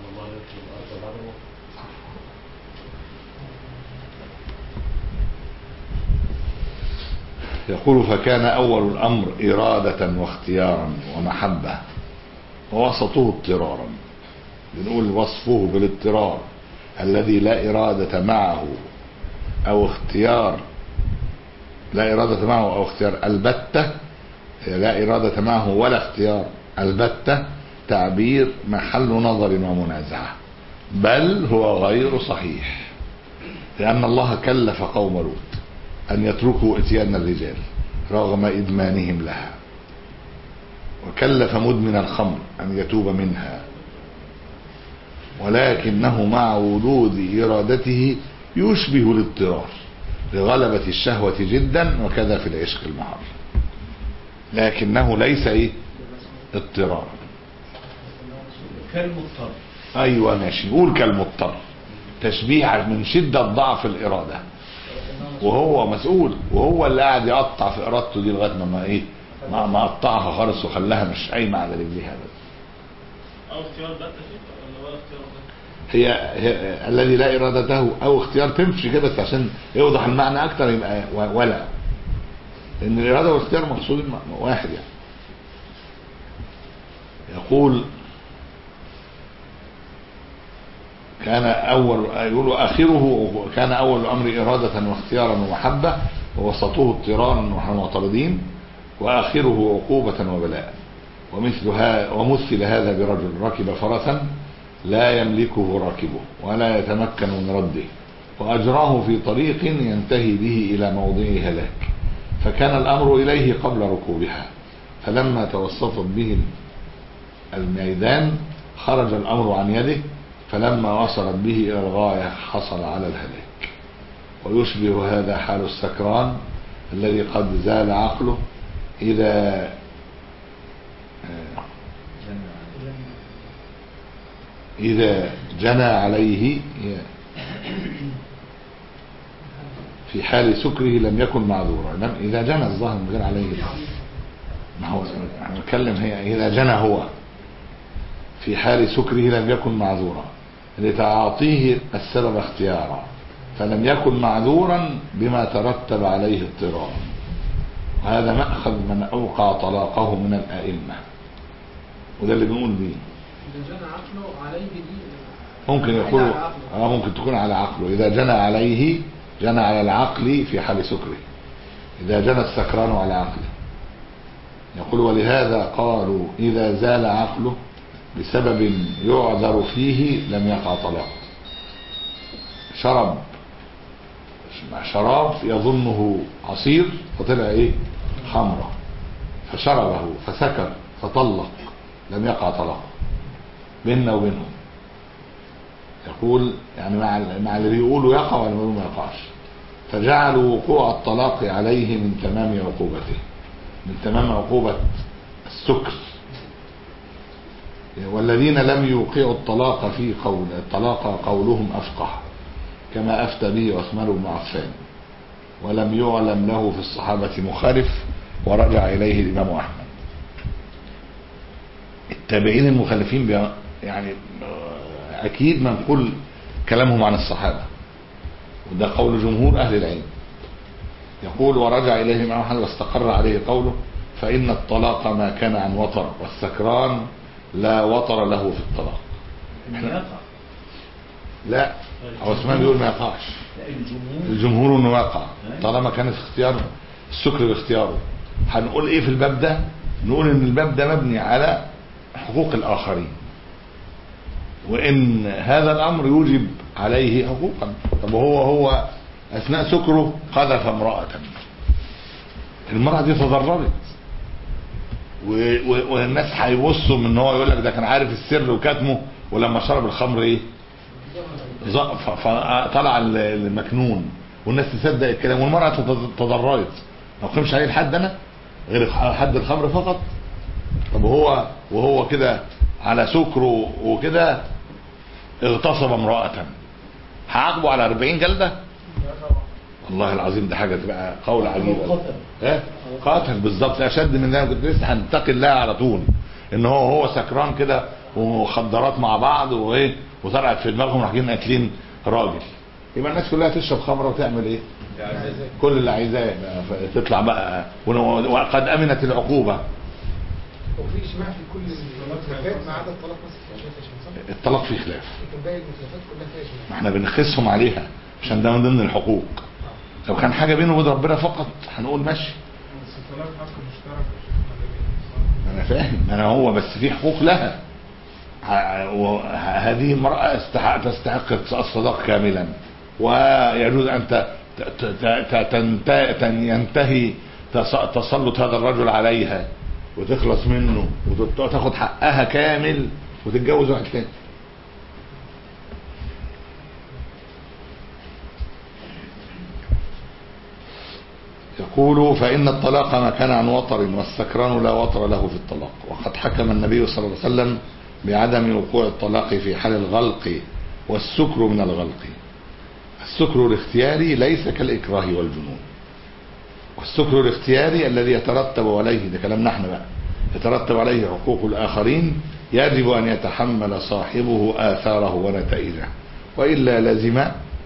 يقول فكان أول الأمر إرادة واختيارا ومحبة ووسطه اضطرارا بنقول وصفه بالاضطرار الذي لا إرادة معه أو اختيار لا إرادة معه أو اختيار البتة لا إرادة معه ولا اختيار البتة تعبير محل نظر ومنازعة بل هو غير صحيح لأن الله كلف قوم لوط أن يتركوا إتيان الرجال رغم إدمانهم لها وكلف مدمن الخمر أن يتوب منها ولكنه مع وجود إرادته يشبه الاضطرار لغلبة الشهوة جدا وكذا في العشق المحر لكنه ليس إيه اضطرارا كالمضطر أيوة ماشي نقول كالمضطر تشبيه من شدة ضعف الإرادة وهو مسؤول وهو اللي قاعد يقطع في ارادته دي لغايه ما ما ايه ما, ما قطعها خالص وخلاها مش قايمه على رجليها بس او اختيار بقى ولا ولا اختيار بقى هي, هي الذي لا ارادته او اختيار تمشي كده بس عشان يوضح المعنى اكتر يبقى و- ولا لان الاراده والاختيار مقصودين م- واحد يعني يقول كان اول يقول اخره كان اول الامر اراده واختيارا ومحبه ووسطه اضطرارا ونحن معترضين واخره عقوبه وبلاء ومثلها ومثل هذا برجل ركب فرسا لا يملكه راكبه ولا يتمكن من رده واجراه في طريق ينتهي به الى موضع هلاك فكان الامر اليه قبل ركوبها فلما توسطت به الميدان خرج الامر عن يده فلما وصلت به الى الغايه حصل على الهلاك ويشبه هذا حال السكران الذي قد زال عقله اذا إذا جنى عليه في حال سكره لم يكن معذورا لم إذا جنى الظاهر من غير عليه ما هو احنا بنتكلم هي إذا جنى هو في حال سكره لم يكن معذورا لتعاطيه السبب اختيارا فلم يكن معذورا بما ترتب عليه اضطرارا وهذا مأخذ من أوقع طلاقه من الأئمة وده اللي بنقول بيه إذا جنى عقله عليه دي ممكن يقول على عقله. اه ممكن تكون على عقله اذا جنى عليه جنى على العقل في حال سكره اذا جنى السكران على عقله يقول ولهذا قالوا اذا زال عقله بسبب يعذر فيه لم يقع طلاق شرب مع شراب يظنه عصير فطلع ايه حمرة فشربه فسكر فطلق لم يقع طلاق بيننا وبينهم يقول يعني مع مع اللي بيقولوا يقع ولا بيقولوا ما يقعش فجعلوا وقوع الطلاق عليه من تمام عقوبته من تمام عقوبة السكر والذين لم يوقعوا الطلاق في قول الطلاق قولهم أفقه كما أفتى به عثمان بن عفان ولم يعلم له في الصحابة مخالف ورجع إليه الإمام أحمد التابعين المخالفين بي- يعني آه، أكيد منقول كلامهم عن الصحابة وده قول جمهور أهل العلم يقول ورجع إليه الإمام أحمد واستقر عليه قوله فإن الطلاق ما كان عن وطر والسكران لا وطر له في الطلاق إن يقع لا عثمان بيقول ما يقعش لا الجمهور الجمهور انه واقع طالما كانت اختياره السكر باختياره هنقول ايه في الباب ده نقول ان الباب ده مبني على حقوق الاخرين وان هذا الامر يوجب عليه حقوقا طب هو هو اثناء سكره قذف امراه المراه دي تضررت و- و- والناس هيبصوا من ان هو يقول لك ده كان عارف السر وكاتمه ولما شرب الخمر ايه ز- ف- فطلع ال- المكنون والناس تصدق الكلام والمرأة تت- تضررت ما اقيمش عليه الحد انا غير حد الخمر فقط طب وهو وهو كده على سكره وكده اغتصب امرأة هعاقبه على 40 جلدة والله العظيم ده حاجة تبقى قول عجيب ايه قاتل بالظبط اشد من ده أنا كنت لسه هنتقي الله على طول ان هو هو سكران كده ومخدرات مع بعض وايه وطلعت في دماغهم رايحين قاتلين راجل يبقى الناس كلها تشرب خمره وتعمل ايه؟ كل اللي عايزاه بقى تطلع بقى ون- وقد امنت العقوبه وفي اجماع في كل المخلفات ما عدا الطلاق بس في اجماع عشان صح الطلاق فيه خلاف لكن باقي المخلفات كلها فيها اجماع ما احنا بنخسهم عليها عشان ده من ضمن الحقوق لو كان حاجه بينه وبين ربنا فقط هنقول ماشي بس الطلاق حق مشترك يا شيخ ولا إيه؟ انا فاهم انا هو بس في حقوق لها ه- وه- هذه امرأة استحق تستحق الصداق كاملا ويجوز ان ت- ت- ت- ت- تنت- تن- ينتهي تص- تسلط هذا الرجل عليها وتخلص منه وتت- وتاخد حقها كامل وتتجوز واحد تاني يقول فإن الطلاق ما كان عن وطر والسكران لا وطر له في الطلاق وقد حكم النبي صلى الله عليه وسلم بعدم وقوع الطلاق في حال الغلق والسكر من الغلق السكر الاختياري ليس كالإكراه والجنون والسكر الاختياري الذي يترتب عليه ده كلام نحن بقى يترتب عليه حقوق الآخرين يجب أن يتحمل صاحبه آثاره ونتائجه وإلا لزم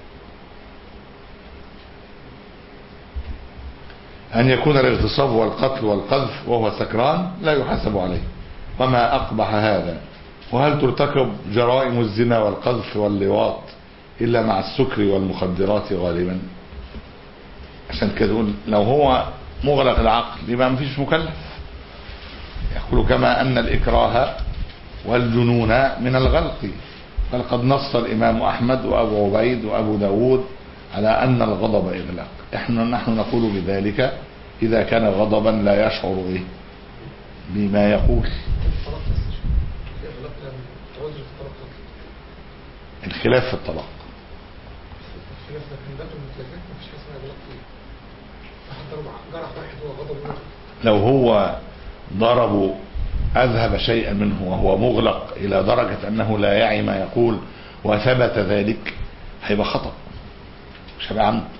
أن يكون الاغتصاب والقتل والقذف وهو سكران لا يحاسب عليه وما أقبح هذا وهل ترتكب جرائم الزنا والقذف واللواط إلا مع السكر والمخدرات غالبا عشان كده يقول لو هو مغلق العقل يبقى مفيش مكلف يقول كما أن الإكراه والجنون من الغلق بل قد نص الإمام أحمد وأبو عبيد وأبو داود على أن الغضب إغلاق احنا نحن نقول بذلك إذا كان غضبا لا يشعر إيه بما يقول الطلاق بس في اغلاق توازن في الطلاق خالص. الخلاف في الطلاق خلاف لكن باقي المخلفات ما فيش حاجه اسمها اغلاق فيه حتى لو جرح واحد هو غضب منه لو هو ضربوا أذهب شيئا منه وهو مغلق إلى درجة أنه لا يعي ما يقول وثبت ذلك هيبقى خطأ مش هيبقى عمد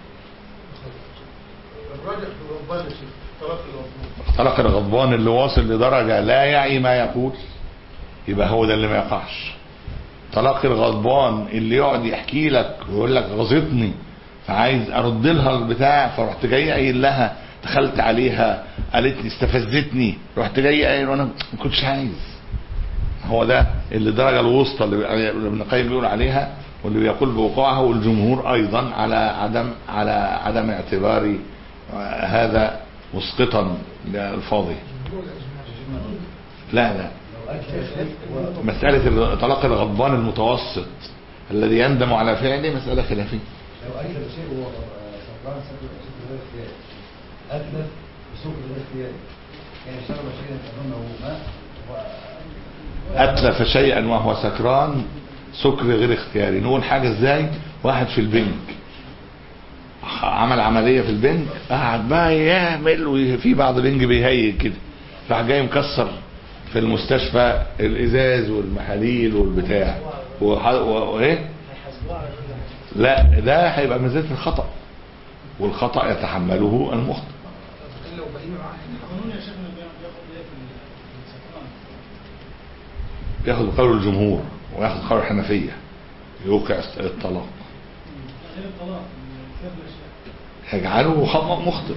الراجح في الربان يا شيخ الطلاق الوصول طلق الغضبان اللي واصل لدرجة لا يعي ما يقول يبقى هو ده اللي ما يقعش طلاق الغضبان اللي يقعد يحكي لك ويقول لك غصتني فعايز ارد لها البتاع فرحت جاي قايل لها دخلت عليها قالت لي استفزتني رحت جاي قايل وانا ما كنتش عايز هو ده اللي الدرجه الوسطى اللي اللي ابن القيم بيقول عليها واللي بيقول بوقوعها والجمهور ايضا على عدم على عدم اعتبار هذا مسقطا للفاظه جمهور الاجماع لا لا مسألة طلاق الغضبان المتوسط الذي يندم على فعله مسألة خلافية لو أكل شيء وهو سكران سكر سكر غير اختياري أكل بسكر غير اختياري يعني شرب شيئا أظنه ماء و- أتلف شيئا وهو سكران سكر غير اختياري نقول حاجة ازاي واحد في البنك عمل عملية في البنك قعد بقى يعمل وفي بعض البنج بيهيج كده راح جاي مكسر في المستشفى الازاز والمحاليل والبتاع وح- و- وايه هيحاسبوه على كل حاجه لا ده هيبقى من ذات الخطأ والخطأ يتحمله المخطئ لكن لو بقينا معاه القانون يا شيخنا بياخد ايه في ال- في السكران ياخد قول الجمهور وياخد قول الحنفية يوقع الطلاق غير الطلاق كيف الاشياء يجعله خطأ مخطئ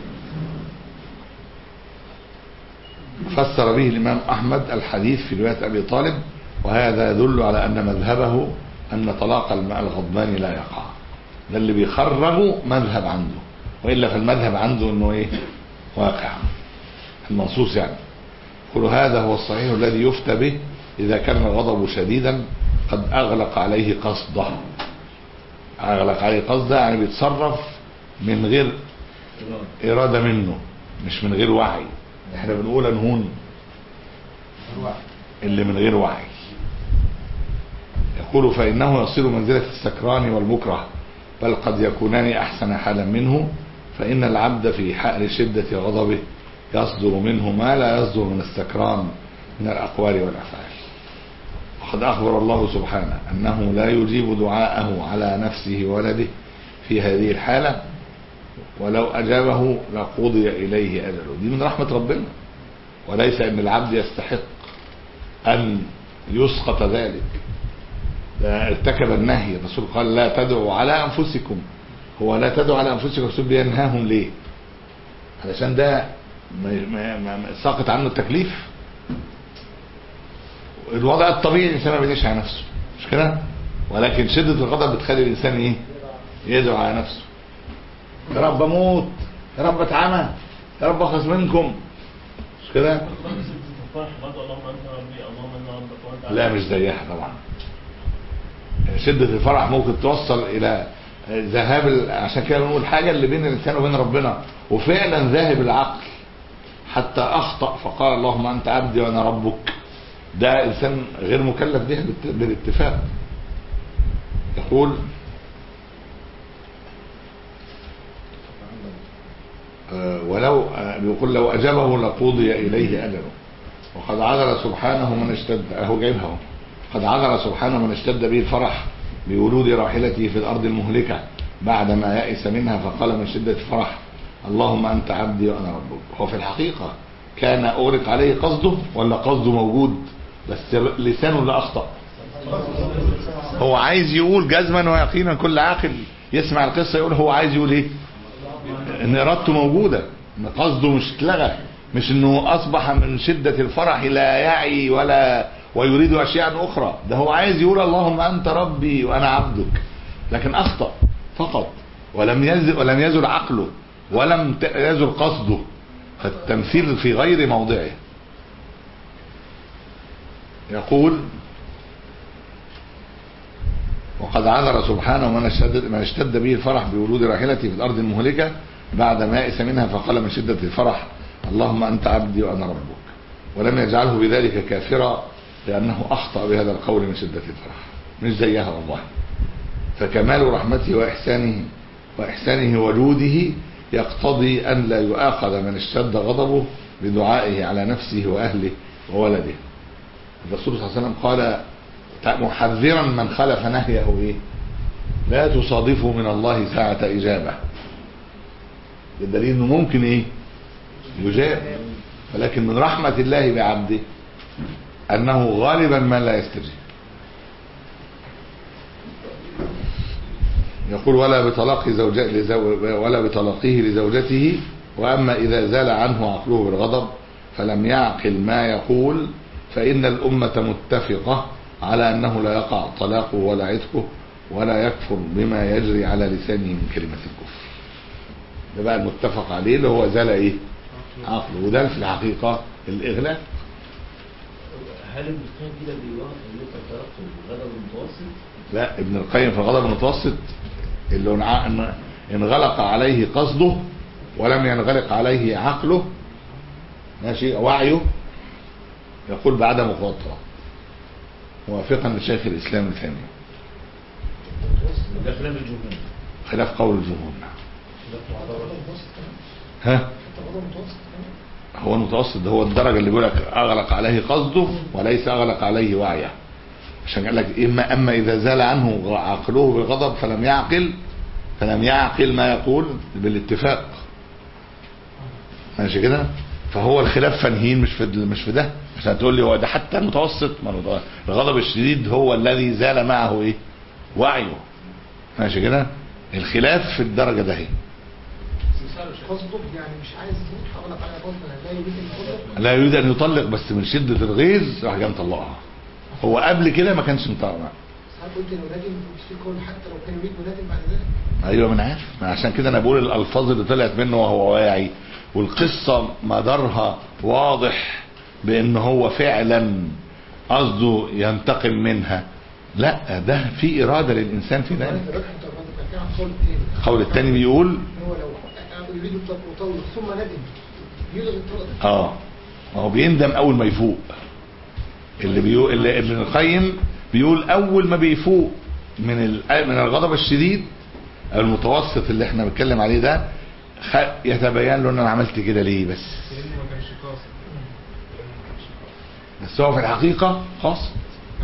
فسر به الإمام أحمد الحديث في رواية أبي طالب وهذا يدل على أن مذهبه أن طلاق الماء الغضبان لا يقع ده اللي بيخرجه مذهب عنده وإلا فالمذهب عنده أنه إيه واقع المنصوص يعني يقول هذا هو الصحيح الذي يفتى به إذا كان الغضب شديدا قد أغلق عليه قصده أغلق عليه قصده يعني بيتصرف من غير إرادة منه مش من غير وعي احنا بنقول انهون اللي من غير وعي يقول فإنه يصير منزلة السكران والمكره بل قد يكونان أحسن حالا منه فإن العبد في حال شدة غضبه يصدر منه ما لا يصدر من السكران من الأقوال والأفعال وقد أخبر الله سبحانه أنه لا يجيب دعاءه على نفسه وولده في هذه الحالة ولو أجابه لقضي إليه أجله دي من رحمة ربنا وليس أن العبد يستحق أن يسقط ذلك ده ارتكب النهي الرسول قال لا تدعوا على أنفسكم هو لا تدعوا على أنفسكم الرسول بينهاهم ليه علشان ده ما- ما- ما- ما- ساقط عنه التكليف الوضع الطبيعي الانسان ما بيدعيش على نفسه مش كده ولكن شده الغضب بتخلي الانسان ايه يدعو على نفسه يا رب اموت يا رب اتعمى يا رب اخلص منكم مش كده برضه سيدة الفرح برضه اللهم انت ربي اللهم انت ربك وانت لا مش زيها طبعا شدة الفرح ممكن توصل إلى ذهاب ال- عشان كده بنقول حاجة اللي بين الإنسان وبين ربنا وفعلا ذاهب العقل حتى أخطأ فقال اللهم أنت عبدي وأنا ربك ده إنسان غير مكلف به بالت- بالاتفاق يقول آه، ولو آه، بيقول لو أجابه لقضي إليه أجله وقد عذر سبحانه من اشتد اهو جايبها اهو قد عذر سبحانه من اشتد به الفرح بولود راحلته في الارض المهلكه بعدما يئس منها فقال من شده الفرح اللهم انت عبدي وانا ربك هو في الحقيقه كان اغرق عليه قصده ولا قصده موجود بس لسانه اللي اخطا هو عايز يقول جزما ويقينا كل عاقل يسمع القصه يقول هو عايز يقول ايه ان ارادته موجوده ان قصده مش اتلغى مش انه اصبح من شده الفرح لا يعي ولا ويريد اشياء اخرى ده هو عايز يقول اللهم انت ربي وانا عبدك لكن اخطا فقط ولم يزل ولم يزل عقله ولم ت- يزل قصده فالتمثيل في غير موضعه يقول وقد عذر سبحانه من اشتد, من اشتد به الفرح بولود راحلته في الارض المهلكه بعد ما يئس منها فقال من شده الفرح اللهم انت عبدي وانا ربك ولم يجعله بذلك كافرا لانه اخطا بهذا القول من شده الفرح مش زيها والله فكمال رحمته واحسانه واحسانه وجوده يقتضي ان لا يؤاخذ من اشتد غضبه بدعائه على نفسه واهله وولده الرسول صلى الله عليه وسلم قال محذرا من خلف نهيه ايه لا تصادفه من الله ساعة إجابة الدليل انه ممكن ايه يجاب ولكن من رحمة الله بعبده انه غالبا ما لا يستجيب يقول ولا بطلاق زوجة لزو ولا بطلاقه لزوجته واما اذا زال عنه عقله بالغضب فلم يعقل ما يقول فان الامه متفقه على انه لا يقع طلاقه ولا عتقه ولا يكفر بما يجري على لسانه من كلمه الكفر ده بقى المتفق عليه اللي هو زال ايه عقله وده في الحقيقه الاغلاق هل ابن القيم كده بيوافق اللي انت طلبته الغضب المتوسط؟ لا ابن القيم في الغضب المتوسط اللي انع- ان- انغلق عليه قصده ولم ينغلق عليه عقله ماشي وعيه يقول بعدم مخاطرة موافقا لشيخ الاسلام ابن تيميه ده كلام الجمهور خلاف قول الجمهور نعم. غضب متوسط كمان ها حتى غضب متوسط كمان هو المتوسط ده هو الدرجه اللي بيقول لك اغلق عليه قصده وليس اغلق عليه وعيه عشان قال لك اما اما اذا زال عنه عقله بالغضب فلم يعقل فلم يعقل ما يقول بالاتفاق ماشي كده فهو الخلاف فنهين مش في مش في ده عشان تقول لي هو ده حتى المتوسط ما هو ده- الغضب الشديد هو الذي زال معه ايه وعيه ماشي كده الخلاف في الدرجه ده هي قصده يعني مش عايز يموت حاول على قصده لا يريد ان يطلق لا يريد ان يطلق بس من شده الغيظ راح جاي مطلقها هو قبل كده ما كانش مطلق ساعات قلت انه نادم في قول حتى لو كان يريد نادم بعد ذلك ايوه ما انا عارف ما عشان كده انا بقول الالفاظ اللي طلعت منه وهو واعي والقصه مدارها واضح بان هو فعلا قصده ينتقم منها لا ده في اراده للانسان في انا ذلك تبقى انت كان في عن قول الثاني القول الثاني بيقول ان هو لو يريد يطلق وطول ثم ندم يلغي الطلاق ده اه ما هو بيندم اول ما يفوق اللي بيقول اللي ابن القيم بيقول اول ما بيفوق من ال- من الغضب الشديد او المتوسط اللي احنا بنتكلم عليه ده خ- يتبين له ان انا عملت كده ليه بس لانه ما كانش قاصد لانه ما كانش قاصد بس هو في الحقيقه خاص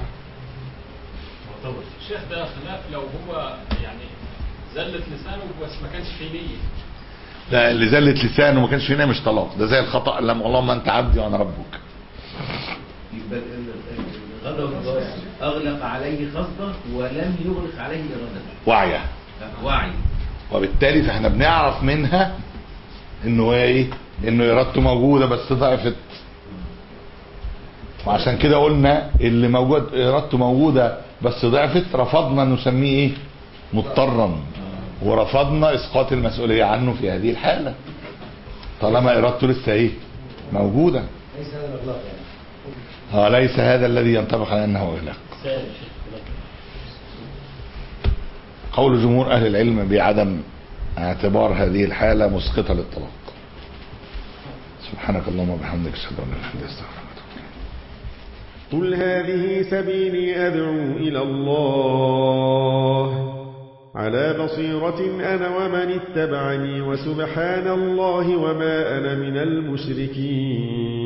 معتبر الشيخ ده خلاف لو هو يعني زلت لسانه بس ما كانش فيه نية ده اللي زلت لسانه ما كانش هنا مش طلاق ده زي الخطا لما اللهم انت عبدي وانا ربك يبقى ال- ال- الغضب اغلق عليه قصده ولم يغلق عليه ارادته وعيه وعي وبالتالي فاحنا بنعرف منها انه هو ايه انه ارادته موجوده بس ضعفت وعشان كده قلنا اللي موجود ارادته موجوده بس ضعفت رفضنا نسميه ايه مضطرا ورفضنا اسقاط المسؤوليه عنه في هذه الحاله طالما ارادته لسه ايه موجوده ليس هذا الاغلاق يعني اه ليس هذا الذي ينطبق على انه اغلاق قول جمهور اهل العلم بعدم اعتبار هذه الحاله مسقطه للطلاق سبحانك اللهم وبحمدك اشهد ان لا اله الا انت استغفرك واتوب إليك. قل هذه سبيلي أدعو إلى الله على بصيرة أنا ومن اتبعني وسبحان الله وما أنا من المشركين